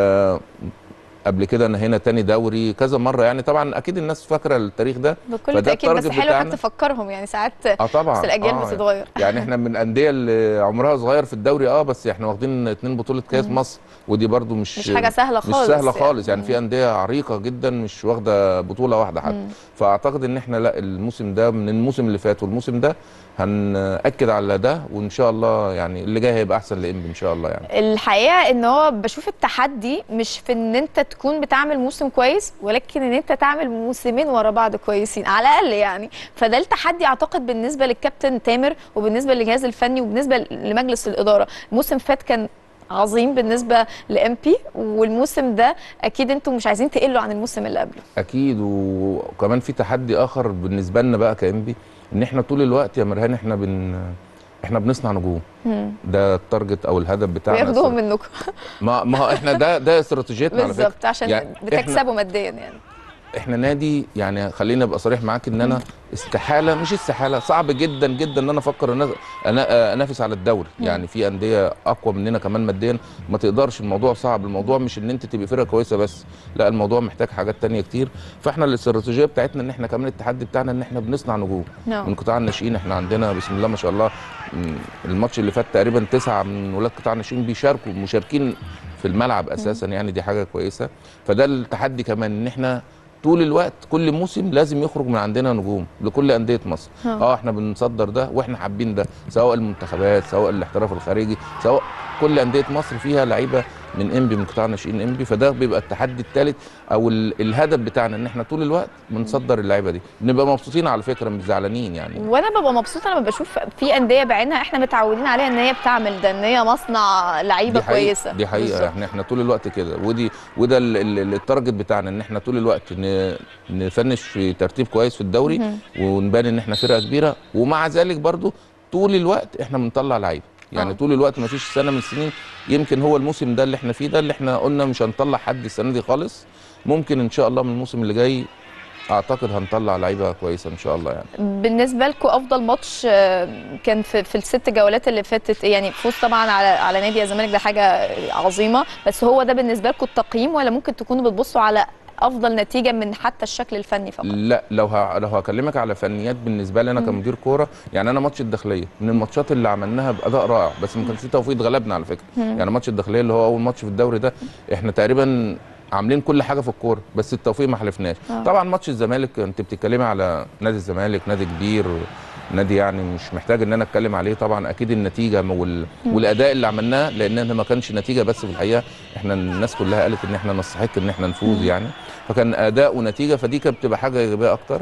قبل كده نهينا تاني دوري كذا مره يعني طبعا اكيد الناس فاكره التاريخ ده بكل فده تاكيد بس التارجت حلو بتاعنا. حتى تفكرهم يعني ساعات اه طبعا بس الاجيال آه بتتغير يعني احنا من الانديه اللي عمرها صغير في الدوري اه بس احنا واخدين اتنين بطوله كاس مم. مصر ودي برضو مش مش حاجة سهلة مش خالص سهله يعني. خالص يعني مم. في انديه عريقه جدا مش واخده بطوله واحده حتى مم. فاعتقد ان احنا لا الموسم ده من الموسم اللي فات والموسم ده هنأكد على ده وان شاء الله يعني اللي جاي هيبقى احسن لإنبي ان شاء الله يعني الحقيقه ان هو بشوف التحدي مش في ان انت تكون بتعمل موسم كويس ولكن ان انت تعمل موسمين ورا بعض كويسين على الاقل يعني فده التحدي اعتقد بالنسبه للكابتن تامر وبالنسبه للجهاز الفني وبالنسبه لمجلس الاداره الموسم فات كان عظيم بالنسبه لام بي والموسم ده اكيد انتم مش عايزين تقلوا عن الموسم اللي قبله اكيد وكمان في تحدي اخر بالنسبه لنا بقى كإنبي ان احنا طول الوقت يا مرهان احنا بن احنا بنصنع نجوم مم. ده التارجت او الهدف بتاعنا وياخدوهم منكم ما ما هو احنا ده ده استراتيجيتنا على فكره بالظبط عشان يعني إحنا- بتكسبوا ماديا يعني احنا نادي يعني خليني ابقى صريح معاك ان انا استحاله مش استحاله صعب جدا جدا ان انا افكر ان أنا- انا انافس على الدوري مم. يعني في انديه اقوى مننا كمان ماديا ما تقدرش الموضوع صعب الموضوع مش ان انت تبقى فرقه كويسه بس لا الموضوع محتاج حاجات تانية كتير فاحنا الاستراتيجيه بتاعتنا ان احنا كمان التحدي بتاعنا ان احنا بنصنع نجوم نعم. من قطاع الناشئين احنا عندنا بسم الله ما شاء الله م، الماتش اللي فات تقريبا تسعه من ولاد قطاع الناشئين بيشاركوا مشاركين في الملعب اساسا يعني دي حاجه كويسه فده التحدي كمان ان احنا طول الوقت كل موسم لازم يخرج من عندنا نجوم لكل انديه مصر ها. اه احنا بنصدر ده واحنا حابين ده سواء المنتخبات سواء الاحتراف الخارجي سواء كل انديه مصر فيها لعيبه من انبي من قطاع ناشئين انبي فده بيبقى التحدي الثالث او ال- الهدف بتاعنا ان احنا طول الوقت بنصدر اللعيبه دي بنبقى مبسوطين على فكره مش زعلانين يعني وانا ببقى مبسوطه لما بشوف في انديه بعينها احنا متعودين عليها ان هي بتعمل ده ان هي مصنع لعيبه دي حقيقة كويسه دي حقيقه بالظبط. احنا احنا طول الوقت كده ودي وده ال- ال- التارجت بتاعنا ان احنا طول الوقت ن- نفنش في ترتيب كويس في الدوري مهم. ونبان ان احنا فرقه كبيره ومع ذلك برضو طول الوقت احنا بنطلع لعيبه يعني آه. طول الوقت ما فيش سنه من السنين يمكن هو الموسم ده اللي احنا فيه ده اللي احنا قلنا مش هنطلع حد السنه دي خالص ممكن ان شاء الله من الموسم اللي جاي اعتقد هنطلع لعيبه كويسه ان شاء الله يعني بالنسبه لكم افضل ماتش آه، كان في, في الست جولات اللي فاتت يعني فوز طبعا على على نادي الزمالك ده حاجه عظيمه بس هو ده بالنسبه لكم التقييم ولا ممكن تكونوا بتبصوا على افضل نتيجه من حتى الشكل الفني فقط لا لو ه... لو هكلمك على فنيات بالنسبه لي انا مم. كمدير كوره يعني انا ماتش الداخليه من الماتشات اللي عملناها باداء رائع بس ما كانش فيه توفيق غلبنا على فكره مم. يعني ماتش الداخليه اللي هو اول ماتش في الدوري ده احنا تقريبا عاملين كل حاجه في الكوره بس التوفيق ما حلفناش آه. طبعا ماتش الزمالك انت بتتكلمي على نادي الزمالك نادي كبير نادي يعني مش محتاج ان انا اتكلم عليه طبعا اكيد النتيجه وال... مم. والاداء اللي عملناه لان احنا ما كانش نتيجه بس في الحقيقه احنا الناس كلها قالت ان احنا نستحق ان احنا نفوز مم. يعني فكان اداء ونتيجه فدي كانت بتبقى حاجه ايجابيه اكتر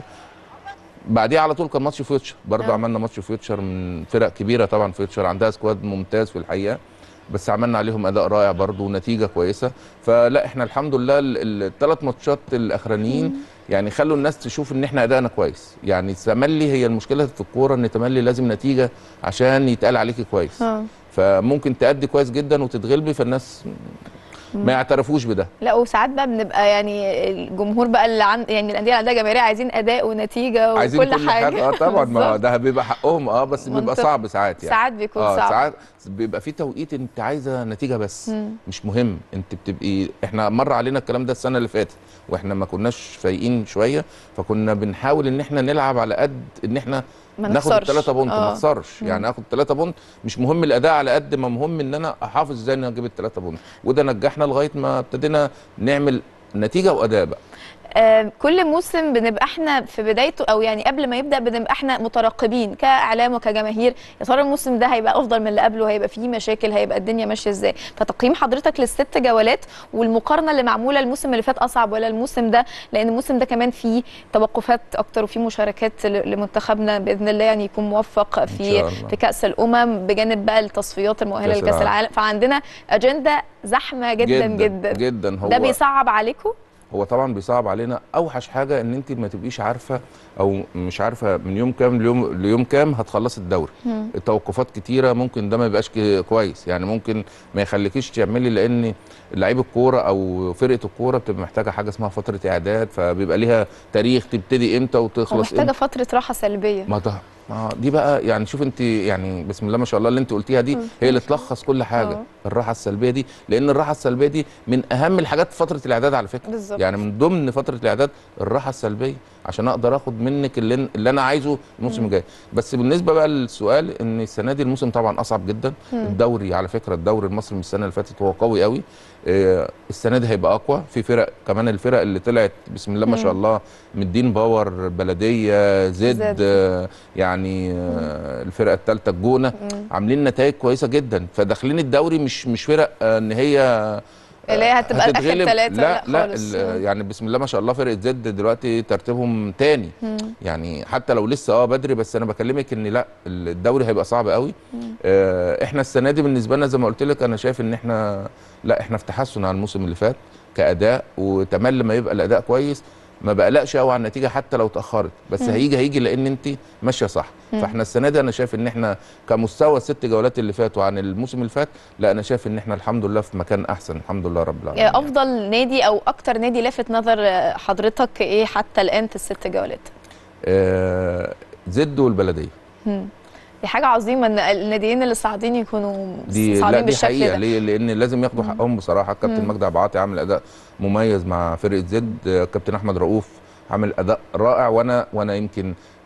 بعديها على طول كان ماتش فيوتشر برضه آه. عملنا ماتش فيوتشر من فرق كبيره طبعا فيوتشر عندها سكواد ممتاز في الحقيقه بس عملنا عليهم اداء رائع برضه ونتيجه كويسه فلا احنا الحمد لله الثلاث ماتشات الاخرانيين يعني خلوا الناس تشوف ان احنا ادائنا كويس يعني التملي هي المشكله في الكوره ان التملي لازم نتيجه عشان يتقال عليكي كويس آه. فممكن تأدي كويس جدا وتتغلبي فالناس مم. ما يعترفوش بده لا وساعات بقى بنبقى يعني الجمهور بقى اللي عن يعني الانديه اللي عندها جماهيريه عايزين اداء ونتيجه وكل عايزين كل حاجه, اه طبعا ما بالظبط. ده بيبقى حقهم اه بس بيبقى منطقي. صعب ساعات يعني ساعات بيكون اه صعب. ساعات بيبقى في توقيت انت عايزه نتيجه بس مم. مش مهم انت بتبقي احنا مر علينا الكلام ده السنه اللي فاتت واحنا ما كناش فايقين شويه فكنا بنحاول ان احنا نلعب على قد ان احنا ما ناخد نخسرش. الثلاثه بونت آه. ما نخسرش مم. يعني اخد ثلاثه بونت مش مهم الاداء على قد ما مهم ان انا احافظ ازاي ان أنا اجيب الثلاثه بونت وده نجحنا لغايه ما ابتدينا نعمل نتيجه واداء بقى آه، كل موسم بنبقى احنا في بدايته او يعني قبل ما يبدا بنبقى احنا مترقبين كاعلام وكجماهير يا ترى الموسم ده هيبقى افضل من اللي قبله هيبقى فيه مشاكل هيبقى الدنيا ماشيه ازاي فتقييم حضرتك للست جولات والمقارنه اللي معموله الموسم اللي فات اصعب ولا الموسم ده لان الموسم ده كمان فيه توقفات اكتر وفيه مشاركات ل- لمنتخبنا باذن الله يعني يكون موفق في شاء الله. في كاس الامم بجانب بقى التصفيات المؤهله كأس لكاس العالم. العالم فعندنا اجنده زحمه جدا جدا, جدا, جداً. هو ده بيصعب عليكم هو طبعا بيصعب علينا اوحش حاجه ان انت ما تبقيش عارفه او مش عارفه من يوم كام ليوم ليوم كام هتخلصي الدوري مم. التوقفات كتيره ممكن ده ما يبقاش ك- كويس يعني ممكن ما يخليكيش تعملي لان لعيب الكوره او فرقه الكوره بتبقى محتاجه حاجه اسمها فتره اعداد فبيبقى ليها تاريخ تبتدي امتى وتخلص ومحتاجه امتى فتره راحه سلبيه ما ده ما دي بقى يعني شوف انت يعني بسم الله ما شاء الله اللي انت قلتيها دي مم. هي اللي تلخص كل حاجه اه. الراحه السلبيه دي لان الراحه السلبيه دي من اهم الحاجات في فتره الاعداد على فكره بالظبط. يعني من ضمن فتره الاعداد الراحه السلبيه عشان اقدر اخد منك اللي, اللي انا عايزه الموسم مم. الجاي بس بالنسبه بقى للسؤال ان السنه دي الموسم طبعا اصعب جدا مم. الدوري على فكره الدوري المصري من السنه اللي فاتت هو قوي قوي آه، السنه دي هيبقى اقوى في فرق كمان الفرق اللي طلعت بسم الله ما مم. شاء الله مدين باور بلديه زد, زد. آه، يعني آه، الفرقه الثالثه الجونه مم. عاملين نتائج كويسه جدا فداخلين الدوري مش مش فرق آه، ان هي اللي هي هتبقى اخر هتتغلب ثلاثه لا لا, خالص ال- يعني بسم الله ما شاء الله فرقه زد دلوقتي ترتيبهم تاني مم. يعني حتى لو لسه اه بدري بس انا بكلمك ان لا الدوري هيبقى صعب قوي مم. آه احنا السنه دي بالنسبه لنا زي ما قلت لك انا شايف ان احنا لا احنا في تحسن عن الموسم اللي فات كاداء وتملي ما يبقى الاداء كويس ما بقلقش قوي على النتيجه حتى لو اتاخرت بس مم. هيجي هيجي لان انت ماشيه صح مم. فاحنا السنه دي انا شايف ان احنا كمستوى الست جولات اللي فاتوا عن الموسم اللي فات لا انا شايف ان احنا الحمد لله في مكان احسن الحمد لله رب العالمين آه، افضل نادي او اكتر نادي لافت نظر آه، حضرتك ايه حتى الان في الست جولات آه زد والبلديه مم. دي حاجه عظيمه ان الناديين اللي صاعدين يكونوا دي لا صاعدين دي بالشكل حقيقه ده ليه لان لازم ياخدوا مم. حقهم بصراحه الكابتن مم. مجدي عبد العاطي عامل اداء مميز مع فرقه زد الكابتن احمد رؤوف عامل اداء رائع وانا وانا يمكن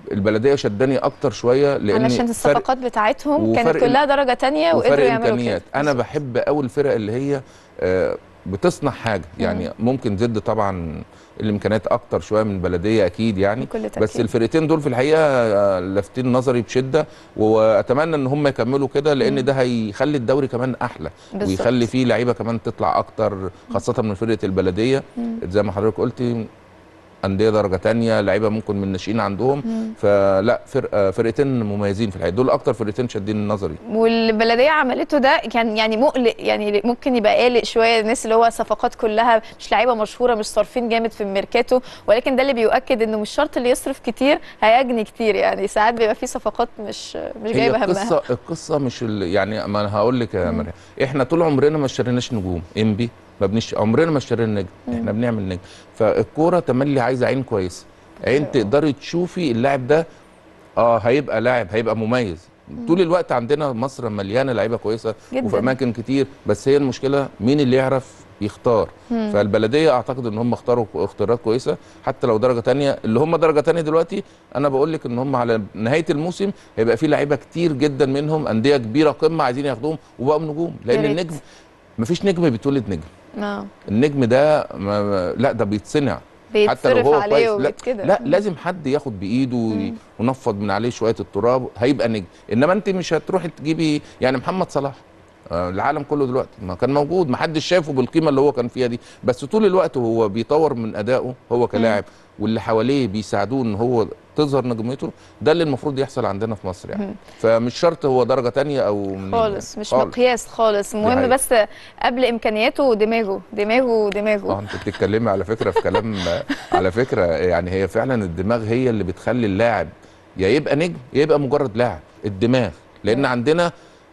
البلديه شداني اكتر شويه لان علشان فرق- الصفقات بتاعتهم كانت وفرق- كلها درجه تانية وقدروا وفرق يعملوا كده امكانيات انا بحب قوي الفرق اللي هي آه، بتصنع حاجه يعني ممكن زد طبعا الامكانيات اكتر شويه من بلديه اكيد يعني بكل تأكيد. بس الفرقتين دول في الحقيقه آه، لافتين نظري بشده واتمنى ان هم يكملوا كده لان ده هيخلي الدوري كمان احلى بالظبط. ويخلي فيه لعيبه كمان تطلع اكتر خاصه من فرقه البلديه مم. زي ما حضرتك قلتي انديه درجه تانية لعيبه ممكن من الناشئين عندهم مم. فلا فرقه فرقتين مميزين في الحقيقه دول اكتر فرقتين شادين النظري والبلديه عملته ده كان يعني مقلق يعني ممكن يبقى قالق شويه الناس اللي هو صفقات كلها مش لعيبه مشهوره مش صارفين جامد في الميركاتو ولكن ده اللي بيؤكد انه مش شرط اللي يصرف كتير هيجني كتير يعني ساعات بيبقى في صفقات مش مش هي جايبه القصه همها القصه مش ال- يعني ما انا هقول لك يا مريم احنا طول عمرنا ما اشتريناش نجوم انبي ما بنش عمرنا ما اشترينا نجم مم. احنا بنعمل نجم فالكوره تملي عايزه عين كويسه عين تقدري تشوفي اللاعب ده اه هيبقى لاعب هيبقى مميز طول الوقت عندنا مصر مليانه لعيبه كويسه جداً. وفي اماكن كتير بس هي المشكله مين اللي يعرف يختار مم. فالبلديه اعتقد ان هم اختاروا اختيارات كويسه حتى لو درجه تانية اللي هم درجه تانية دلوقتي انا بقول لك ان هم على نهايه الموسم هيبقى في لعيبه كتير جدا منهم انديه كبيره قمه عايزين ياخدوهم وبقوا نجوم يا لان ريت. النجم مفيش نجم بيتولد نجم اه النجم ده ما ما- لا ده بيتصنع حتى لو بيتصرف هو عليه كويس لا, وبيت كده. لا مم. لازم حد ياخد بايده وي- ونفض من عليه شويه التراب هيبقى نجم انما انت مش هتروحي تجيبي يعني محمد صلاح آه، العالم كله دلوقتي ما كان موجود ما حدش شافه بالقيمه اللي هو كان فيها دي بس طول الوقت هو بيطور من ادائه هو كلاعب واللي حواليه بيساعدوه ان هو تظهر نجوميته ده اللي المفروض يحصل عندنا في مصر يعني مم. فمش شرط هو درجه تانية او من خالص مش خالص. مقياس خالص المهم حقيقة. بس قبل امكانياته دماغه دماغه دماغه اه انت بتتكلمي على فكره في كلام على فكره يعني هي فعلا الدماغ هي اللي بتخلي اللاعب يا يبقى نجم يا يبقى مجرد لاعب الدماغ لان عندنا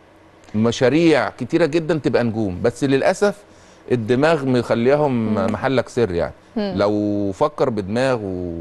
مشاريع كتيره جدا تبقى نجوم بس للاسف الدماغ مخليهم محلك سر يعني مم. لو فكر بدماغ و...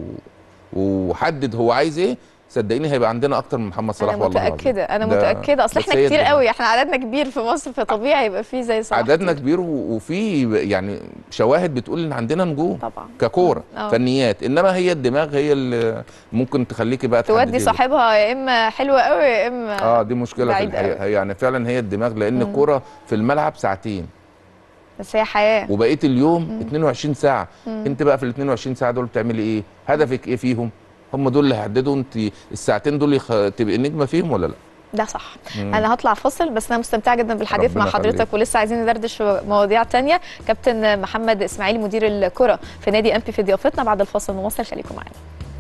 وحدد هو عايز ايه صدقيني هيبقى عندنا اكتر من محمد صلاح انا والله العظيم. متاكده انا ده- متاكده اصل بس احنا هي كتير الدماغ. قوي احنا عددنا كبير في مصر فطبيعي يبقى في زي صلاح عددنا كبير و- وفي يعني شواهد بتقول ان عندنا نجوم طبعا ككوره آه. فنيات انما هي الدماغ هي اللي ممكن تخليكي بقى تودي تحددي. صاحبها يا اما حلوه قوي يا اما اه دي مشكله في بعيد الحقيقه هي يعني فعلا هي الدماغ لان مم. الكوره في الملعب ساعتين بس هي حياه وبقيه اليوم 22 ساعه مم. انت بقى في ال 22 ساعه دول بتعملي ايه هدفك ايه فيهم هم دول اللي هيحددوا انت الساعتين دول يخ... تبقي نجمه فيهم ولا لا ده صح مم. انا هطلع فاصل بس انا مستمتعه جدا بالحديث ربنا مع حضرتك يخليك. ولسه عايزين ندردش في مواضيع تانية كابتن محمد اسماعيل مدير الكره في نادي امبي في ضيافتنا بعد الفاصل نواصل خليكم معانا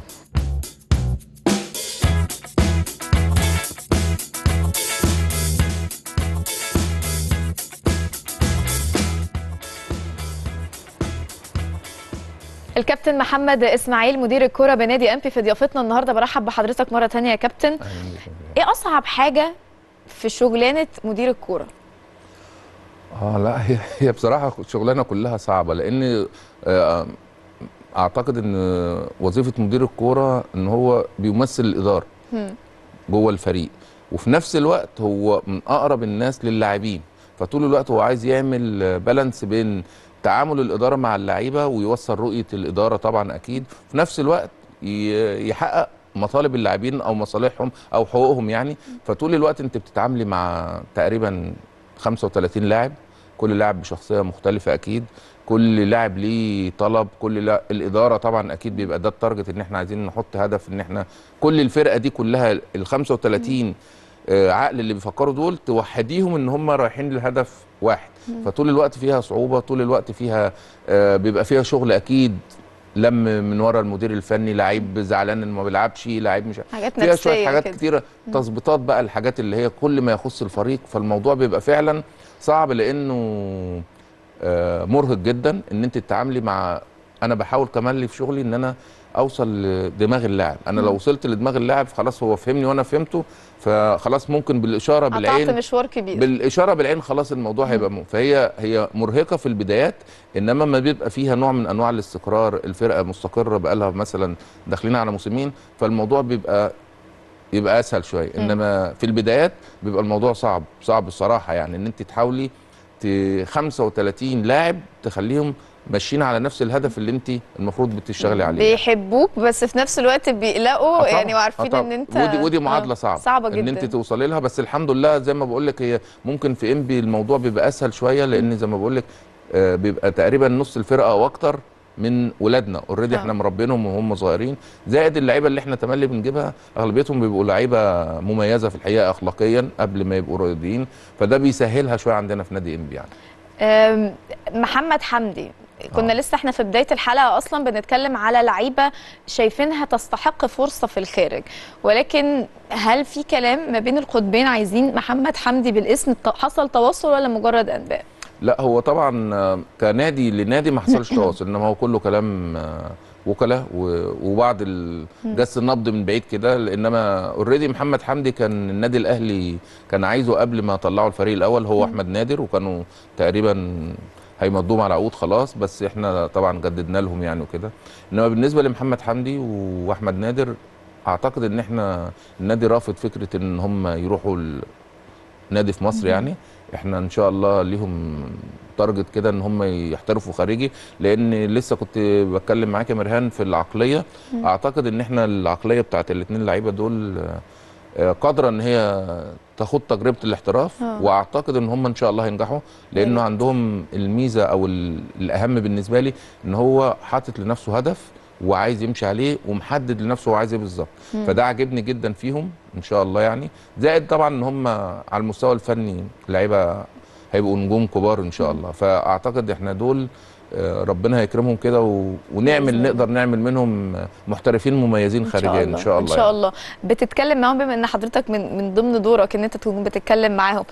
الكابتن محمد اسماعيل مدير الكره بنادي امبي في ضيافتنا النهارده برحب بحضرتك مره تانية يا كابتن ايه اصعب حاجه في شغلانه مدير الكوره اه لا هي هي بصراحه شغلانه كلها صعبه لان آه، اعتقد ان وظيفه مدير الكوره ان هو بيمثل الاداره هم. جوه الفريق وفي نفس الوقت هو من اقرب الناس للاعبين فطول الوقت هو عايز يعمل بالانس بين تعامل الاداره مع اللعيبه ويوصل رؤيه الاداره طبعا اكيد في نفس الوقت ي- يحقق مطالب اللاعبين او مصالحهم او حقوقهم يعني فطول الوقت انت بتتعاملي مع تقريبا 35 لاعب كل لاعب بشخصيه مختلفه اكيد كل لاعب ليه طلب كل لا الاداره طبعا اكيد بيبقى ده التارجت ان احنا عايزين نحط هدف ان احنا كل الفرقه دي كلها ال 35 آه، عقل اللي بيفكروا دول توحديهم ان هم رايحين لهدف واحد مم. فطول الوقت فيها صعوبه طول الوقت فيها آه، بيبقى فيها شغل اكيد لم من ورا المدير الفني لعيب زعلان انه ما بيلعبش لعيب مش حاجات فيها نفسية شويه حاجات كده. كتيره مم. تظبيطات بقى الحاجات اللي هي كل ما يخص الفريق فالموضوع بيبقى فعلا صعب لانه آه، مرهق جدا ان انت تتعاملي مع انا بحاول كمان لي في شغلي ان انا اوصل لدماغ اللاعب انا لو مم. وصلت لدماغ اللاعب خلاص هو فهمني وانا فهمته فخلاص ممكن بالاشاره قطعت بالعين مشوار كبير بالاشاره بالعين خلاص الموضوع هيبقى م... فهي هي مرهقه في البدايات انما ما بيبقى فيها نوع من انواع الاستقرار الفرقه مستقره بقى لها مثلا داخلين على موسمين فالموضوع بيبقى يبقى اسهل شويه مم. انما في البدايات بيبقى الموضوع صعب صعب الصراحه يعني ان انت تحاولي ت 35 لاعب تخليهم ماشيين على نفس الهدف اللي انت المفروض بتشتغلي عليه بيحبوك بس في نفس الوقت بيقلقوا آه طبعاً، يعني آه وعارفين طبعاً. ان انت ودي ودي معادله آه، صعبه صعبه ان جدا انت توصلي لها بس الحمد لله زي ما بقول لك هي ممكن في ام بي الموضوع بيبقى اسهل شويه لان زي ما بقول لك آه، بيبقى تقريبا نص الفرقه او اكتر من ولادنا اوريدي آه. احنا مربينهم وهم صغيرين زائد اللعيبه اللي احنا تملي بنجيبها اغلبيتهم بيبقوا لعيبه مميزه في الحقيقه اخلاقيا قبل ما يبقوا رياضيين فده بيسهلها شويه عندنا في نادي ام بي يعني أم، محمد حمدي كنا لسه احنا في بدايه الحلقه اصلا بنتكلم على لعيبه شايفينها تستحق فرصه في الخارج ولكن هل في كلام ما بين القطبين عايزين محمد حمدي بالاسم ط- حصل تواصل ولا مجرد انباء لا هو طبعا آه، كنادي لنادي ما حصلش تواصل انما هو كله كلام آه، وكلاء و- وبعض ال- مم. جس النبض من بعيد كده انما اوريدي محمد حمدي كان النادي الاهلي كان عايزه قبل ما طلعوا الفريق الاول هو احمد نادر وكانوا تقريبا هيمضوهم على عقود خلاص بس احنا طبعا جددنا لهم يعني وكده انما بالنسبه لمحمد حمدي واحمد نادر اعتقد ان احنا النادي رافض فكره ان هم يروحوا ال- نادي في مصر مم. يعني احنا ان شاء الله ليهم تارجت كده ان هم يحترفوا خارجي لان لسه كنت بتكلم معاك يا مرهان في العقليه مم. اعتقد ان احنا العقليه بتاعت الاثنين لعيبه دول آه، قادره ان هي تاخد تجربه الاحتراف آه. واعتقد ان هم ان شاء الله هينجحوا لانه عندهم الميزه او ال- الاهم بالنسبه لي ان هو حاطط لنفسه هدف وعايز يمشي عليه ومحدد لنفسه هو عايز ايه بالظبط مم. فده عاجبني جدا فيهم ان شاء الله يعني زائد طبعا ان هم على المستوى الفني لعيبه هيبقوا نجوم كبار ان شاء الله فاعتقد احنا دول آه، ربنا هيكرمهم كده و... ونعمل بإذن الله. نقدر نعمل منهم محترفين مميزين خارجيا ان شاء الله ان شاء يعني. الله بتتكلم معاهم بما ان حضرتك من من ضمن دورك ان انت تكون بتتكلم معاهم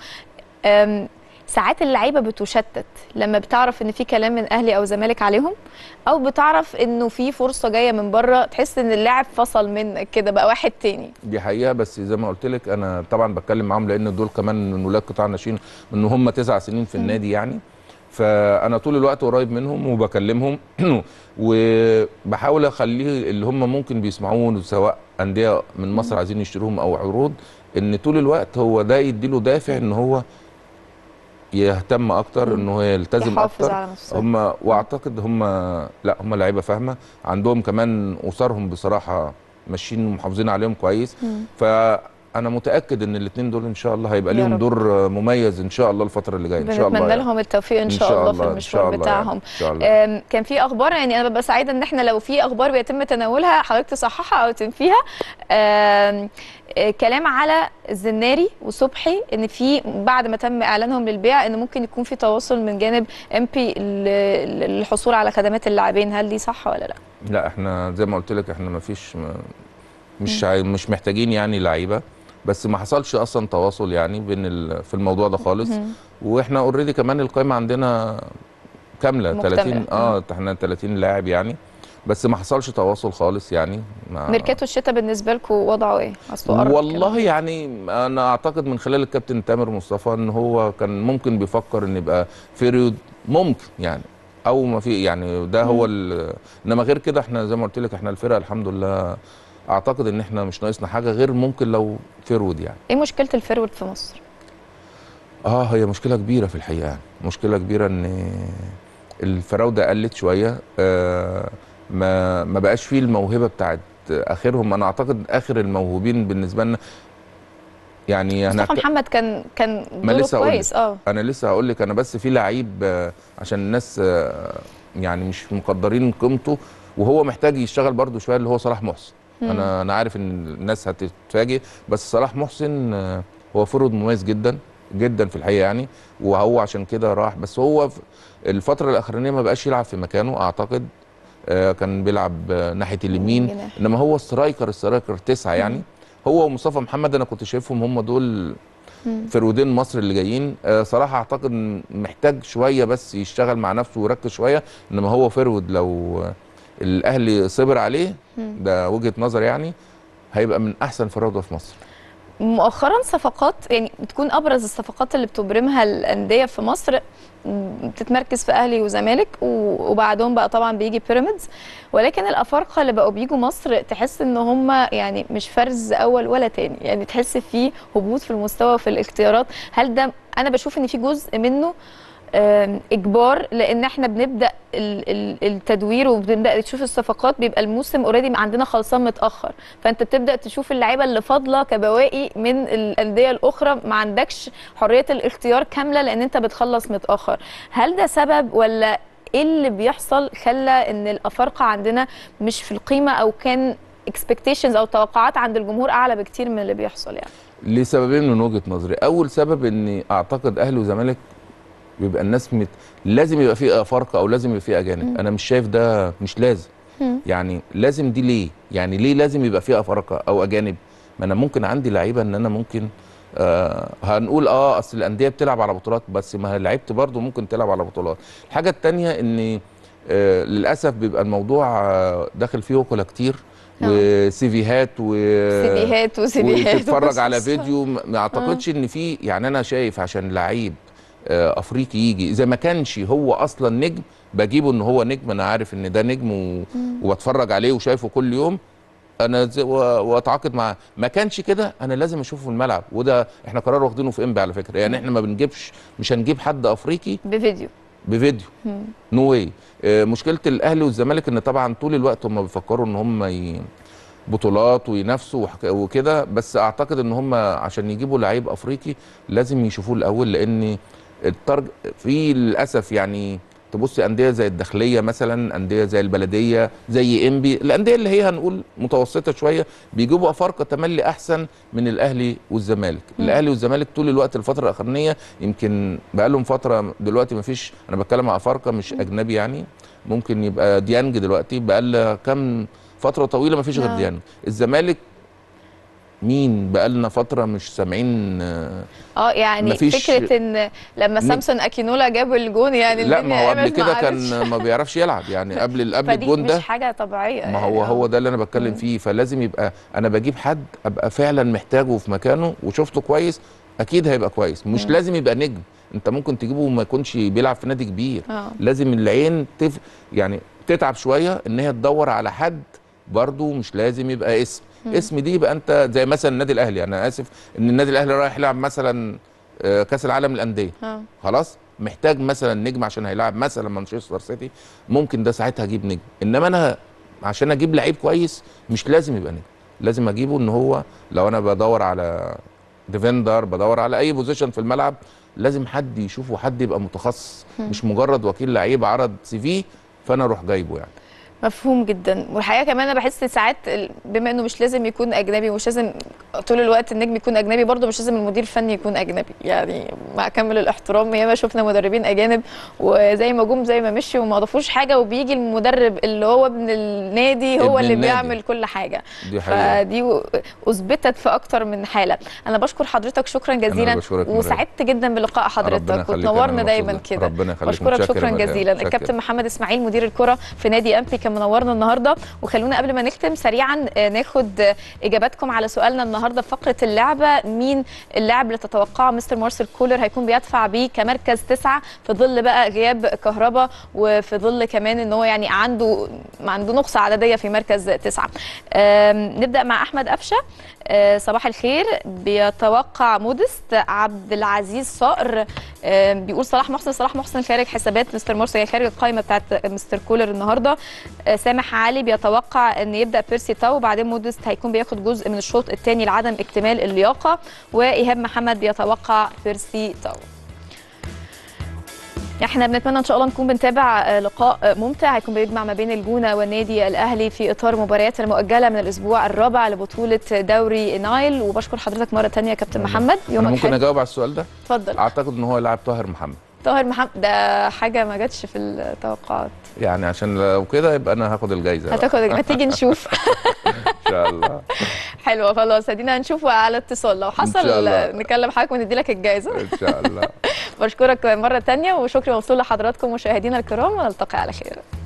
أم، ساعات اللعيبه بتشتت لما بتعرف ان في كلام من اهلي او زمالك عليهم او بتعرف انه في فرصه جايه من بره تحس ان اللاعب فصل منك كده بقى واحد تاني دي حقيقه بس زي ما قلت لك انا طبعا بتكلم معاهم لان دول كمان من ولاد قطاع الناشئين ان هم تسع سنين في النادي يعني فانا طول الوقت قريب منهم وبكلمهم وبحاول اخليه اللي هم ممكن بيسمعون سواء انديه من مصر عايزين يشتروهم او عروض ان طول الوقت هو ده يديله دافع ان هو يهتم اكتر ان هو يلتزم يحافظ اكتر على نفسه. هم واعتقد هم لا هم لعيبه فاهمه عندهم كمان اسرهم بصراحه ماشيين ومحافظين عليهم كويس مم. فانا متاكد ان الاثنين دول ان شاء الله هيبقى يا ليهم رب. دور مميز ان شاء الله الفتره اللي جايه ان شاء الله بنتمنى يعني. لهم التوفيق ان إن شاء شاء الله في الله، إن شاء المشوار الله يعني. بتاعهم إن شاء الله. أم، كان في اخبار يعني انا ببقى سعيده ان احنا لو في اخبار بيتم تناولها حضرتك تصححها او تنفيها أم، آه، كلام على الزناري وصبحي ان في بعد ما تم اعلانهم للبيع ان ممكن يكون في تواصل من جانب ام بي للحصول على خدمات اللاعبين هل دي صح ولا لا؟ لا احنا زي ما قلت لك احنا ما فيش مش عاي- مش محتاجين يعني لعيبه بس ما حصلش اصلا تواصل يعني بين ال- في الموضوع ده خالص مم. واحنا اوريدي كمان القائمه عندنا كامله مكتملة. 30 اه احنا 30 لاعب يعني بس ما حصلش تواصل خالص يعني مع ميركاتو الشتاء بالنسبه لكم وضعه ايه؟ أصله قرب والله يعني انا اعتقد من خلال الكابتن تامر مصطفى ان هو كان ممكن بيفكر ان يبقى فيريود ممكن يعني او ما في يعني ده هو ال- انما غير كده احنا زي ما قلت لك احنا الفرقه الحمد لله اعتقد ان احنا مش ناقصنا حاجه غير ممكن لو فيرود يعني ايه مشكله الفيرود في مصر؟ اه هي مشكله كبيره في الحقيقه يعني مشكله كبيره ان الفراوده قلت شويه آه ما ما بقاش فيه الموهبه بتاعت اخرهم انا اعتقد اخر الموهوبين بالنسبه لنا يعني انا مصطفى محمد كان كان ما دوره لسه هقول كويس لك اه انا لسه هقول لك انا بس في لعيب آه، عشان الناس آه، يعني مش مقدرين قيمته وهو محتاج يشتغل برده شويه اللي هو صلاح محسن مم. انا انا عارف ان الناس هتتفاجئ بس صلاح محسن آه، هو فرد مميز جدا جدا في الحقيقه يعني وهو عشان كده راح بس هو في الفتره الاخرانيه ما بقاش يلعب في مكانه اعتقد آه، كان بيلعب آه، ناحيه اليمين جناح. انما هو سترايكر سترايكر تسعه يعني هو ومصطفى محمد انا كنت شايفهم هم دول فرودين مصر اللي جايين آه، صراحه اعتقد إن محتاج شويه بس يشتغل مع نفسه ويركز شويه انما هو فرود لو آه، الاهلي صبر عليه مم. ده وجهه نظر يعني هيبقى من احسن فراوده في مصر مؤخرا صفقات يعني بتكون ابرز الصفقات اللي بتبرمها الانديه في مصر م، بتتمركز في اهلي وزمالك و- وبعدهم بقى طبعا بيجي بيراميدز ولكن الافارقه اللي بقوا بيجوا مصر تحس ان هم يعني مش فرز اول ولا تاني يعني تحس في هبوط في المستوى في الاختيارات هل ده انا بشوف ان في جزء منه آم، اجبار لان احنا بنبدا ال- ال- التدوير وبنبدا تشوف الصفقات بيبقى الموسم اوريدي عندنا خلصان متاخر فانت بتبدا تشوف اللعيبه اللي فاضله كبواقي من الانديه الاخرى ما عندكش حريه الاختيار كامله لان انت بتخلص متاخر هل ده سبب ولا ايه اللي بيحصل خلى ان الافارقه عندنا مش في القيمه او كان expectations او توقعات عند الجمهور اعلى بكتير من اللي بيحصل يعني لسببين من وجهه نظري اول سبب اني اعتقد اهلي وزمالك بيبقى الناس مت... لازم يبقى فيه افارقه او لازم يبقى فيه اجانب مم. انا مش شايف ده مش لازم يعني لازم دي ليه يعني ليه لازم يبقى فيه افارقه او اجانب ما انا ممكن عندي لعيبه ان انا ممكن آه هنقول اه اصل الانديه بتلعب على بطولات بس ما هي لعيبه برضه ممكن تلعب على بطولات الحاجه الثانيه ان آه للاسف بيبقى الموضوع آه داخل فيه وكلاء كتير وسيفيهات و سيفيهات وسيفيهات وتتفرج على وقصص. فيديو ما ما اعتقدش ان في يعني انا شايف عشان لعيب آه، افريقي يجي اذا ما كانش هو اصلا نجم بجيبه ان هو نجم انا عارف ان ده نجم و... وبتفرج عليه وشايفه كل يوم انا زي و... واتعاقد معاه ما كانش كده انا لازم اشوفه في الملعب وده احنا قرار واخدينه في انبي على فكره يعني احنا ما بنجيبش مش هنجيب حد افريقي بفيديو بفيديو مم. نو واي مشكله الاهلي والزمالك ان طبعا طول الوقت هم بيفكروا ان هم ي... بطولات وينافسوا وحك- وكده بس اعتقد ان هم عشان يجيبوا لعيب افريقي لازم يشوفوه الاول لان الترج في للاسف يعني تبص انديه زي الداخليه مثلا انديه زي البلديه زي انبي الانديه اللي هي هنقول متوسطه شويه بيجيبوا افارقه تملي احسن من الاهلي والزمالك مم. الاهلي والزمالك طول الوقت الفتره الاخرانيه يمكن بقى لهم فتره دلوقتي ما فيش انا بتكلم على افارقه مش اجنبي يعني ممكن يبقى ديانج دلوقتي بقى لها كام فتره طويله ما فيش غير آه. ديانج الزمالك مين بقى لنا فتره مش سامعين آه، اه يعني مفيش- فكره ان لما ن- سامسون اكينولا جاب الجون يعني لا الدنيا ما هو قامت قبل كده ما كان عرفش. ما بيعرفش يلعب يعني قبل قبل فدي الجون ده مش حاجه طبيعيه ما هو هو ده اللي انا بتكلم فيه فلازم يبقى انا بجيب حد ابقى فعلا محتاجه في مكانه وشفته كويس اكيد هيبقى كويس مش مم. لازم يبقى نجم انت ممكن تجيبه وما يكونش بيلعب في نادي كبير آه. لازم العين تف... يعني تتعب شويه ان هي تدور على حد برضه مش لازم يبقى اسم مم. اسم دي يبقى انت زي مثلا النادي الاهلي انا اسف ان النادي الاهلي رايح يلعب مثلا آه، كاس العالم للانديه اه خلاص محتاج مثلا نجم عشان هيلاعب مثلا مانشستر سيتي ممكن ده ساعتها اجيب نجم انما انا عشان اجيب لعيب كويس مش لازم يبقى نجم لازم اجيبه ان هو لو انا بدور على ديفندر بدور على اي بوزيشن في الملعب لازم حد يشوفه حد يبقى متخصص مم. مش مجرد وكيل لعيب عرض سي في فانا اروح جايبه يعني مفهوم جدا والحقيقه كمان انا بحس ساعات ال- بما انه مش لازم يكون اجنبي ومش لازم طول الوقت النجم يكون اجنبي برضه مش لازم المدير الفني يكون اجنبي يعني مع كامل الاحترام ياما شفنا مدربين اجانب وزي ما جم زي ما مشي وما ضافوش حاجه وبيجي المدرب اللي هو ابن النادي هو ابن اللي النادي. بيعمل كل حاجه دي حقيقة. فدي و- اثبتت في اكتر من حاله انا بشكر حضرتك شكرا جزيلا بشكرك مرة. وسعدت جدا بلقاء ربنا حضرتك يخليك، أنا وتنورنا مبسوط دايما جدا. كده ربنا يخليك. بشكرك متشكر شكرا يا مدام. جزيلا متشكر. الكابتن محمد اسماعيل مدير الكره في نادي امبي كان منورنا النهارده وخلونا قبل ما نختم سريعا آه، ناخد آه، اجاباتكم على سؤالنا النهارده في فقره اللعبه مين اللاعب اللي تتوقعه مستر مارسيل كولر هيكون بيدفع بيه كمركز تسعه في ظل بقى غياب كهربا وفي ظل كمان ان هو يعني عنده عنده نقصه عدديه في مركز تسعه آم، نبدا مع احمد قفشه آه، صباح الخير بيتوقع مودست عبد العزيز صقر آه، بيقول صلاح محسن صلاح محسن خارج حسابات مستر مرسي خارج القائمه بتاعت مستر كولر النهارده آه، سامح علي بيتوقع ان يبدا بيرسي تاو وبعدين مودست هيكون بياخد جزء من الشوط الثاني لعدم اكتمال اللياقه وايهاب محمد بيتوقع بيرسي تاو احنا بنتمنى ان شاء الله نكون بنتابع آه، لقاء آه، ممتع هيكون بيجمع ما بين الجونه والنادي الاهلي في اطار مباريات المؤجله من الاسبوع الرابع لبطوله دوري نايل وبشكر حضرتك مره ثانيه يا كابتن محمد انا يومك ممكن حلو اجاوب على السؤال ده اتفضل اعتقد ان هو لاعب طاهر محمد طاهر محمد ده حاجه ما جاتش في التوقعات يعني عشان لو كده يبقى انا هاخد الجايزه بقى. هتاخد ما تيجي نشوف ان شاء الله حلوه خلاص ادينا هنشوفه على اتصال لو حصل شاء الله. نكلم حضرتك وندي لك الجائزه ان شاء الله بشكرك مره ثانيه وشكري موصول لحضراتكم مشاهدينا الكرام ونلتقي على خير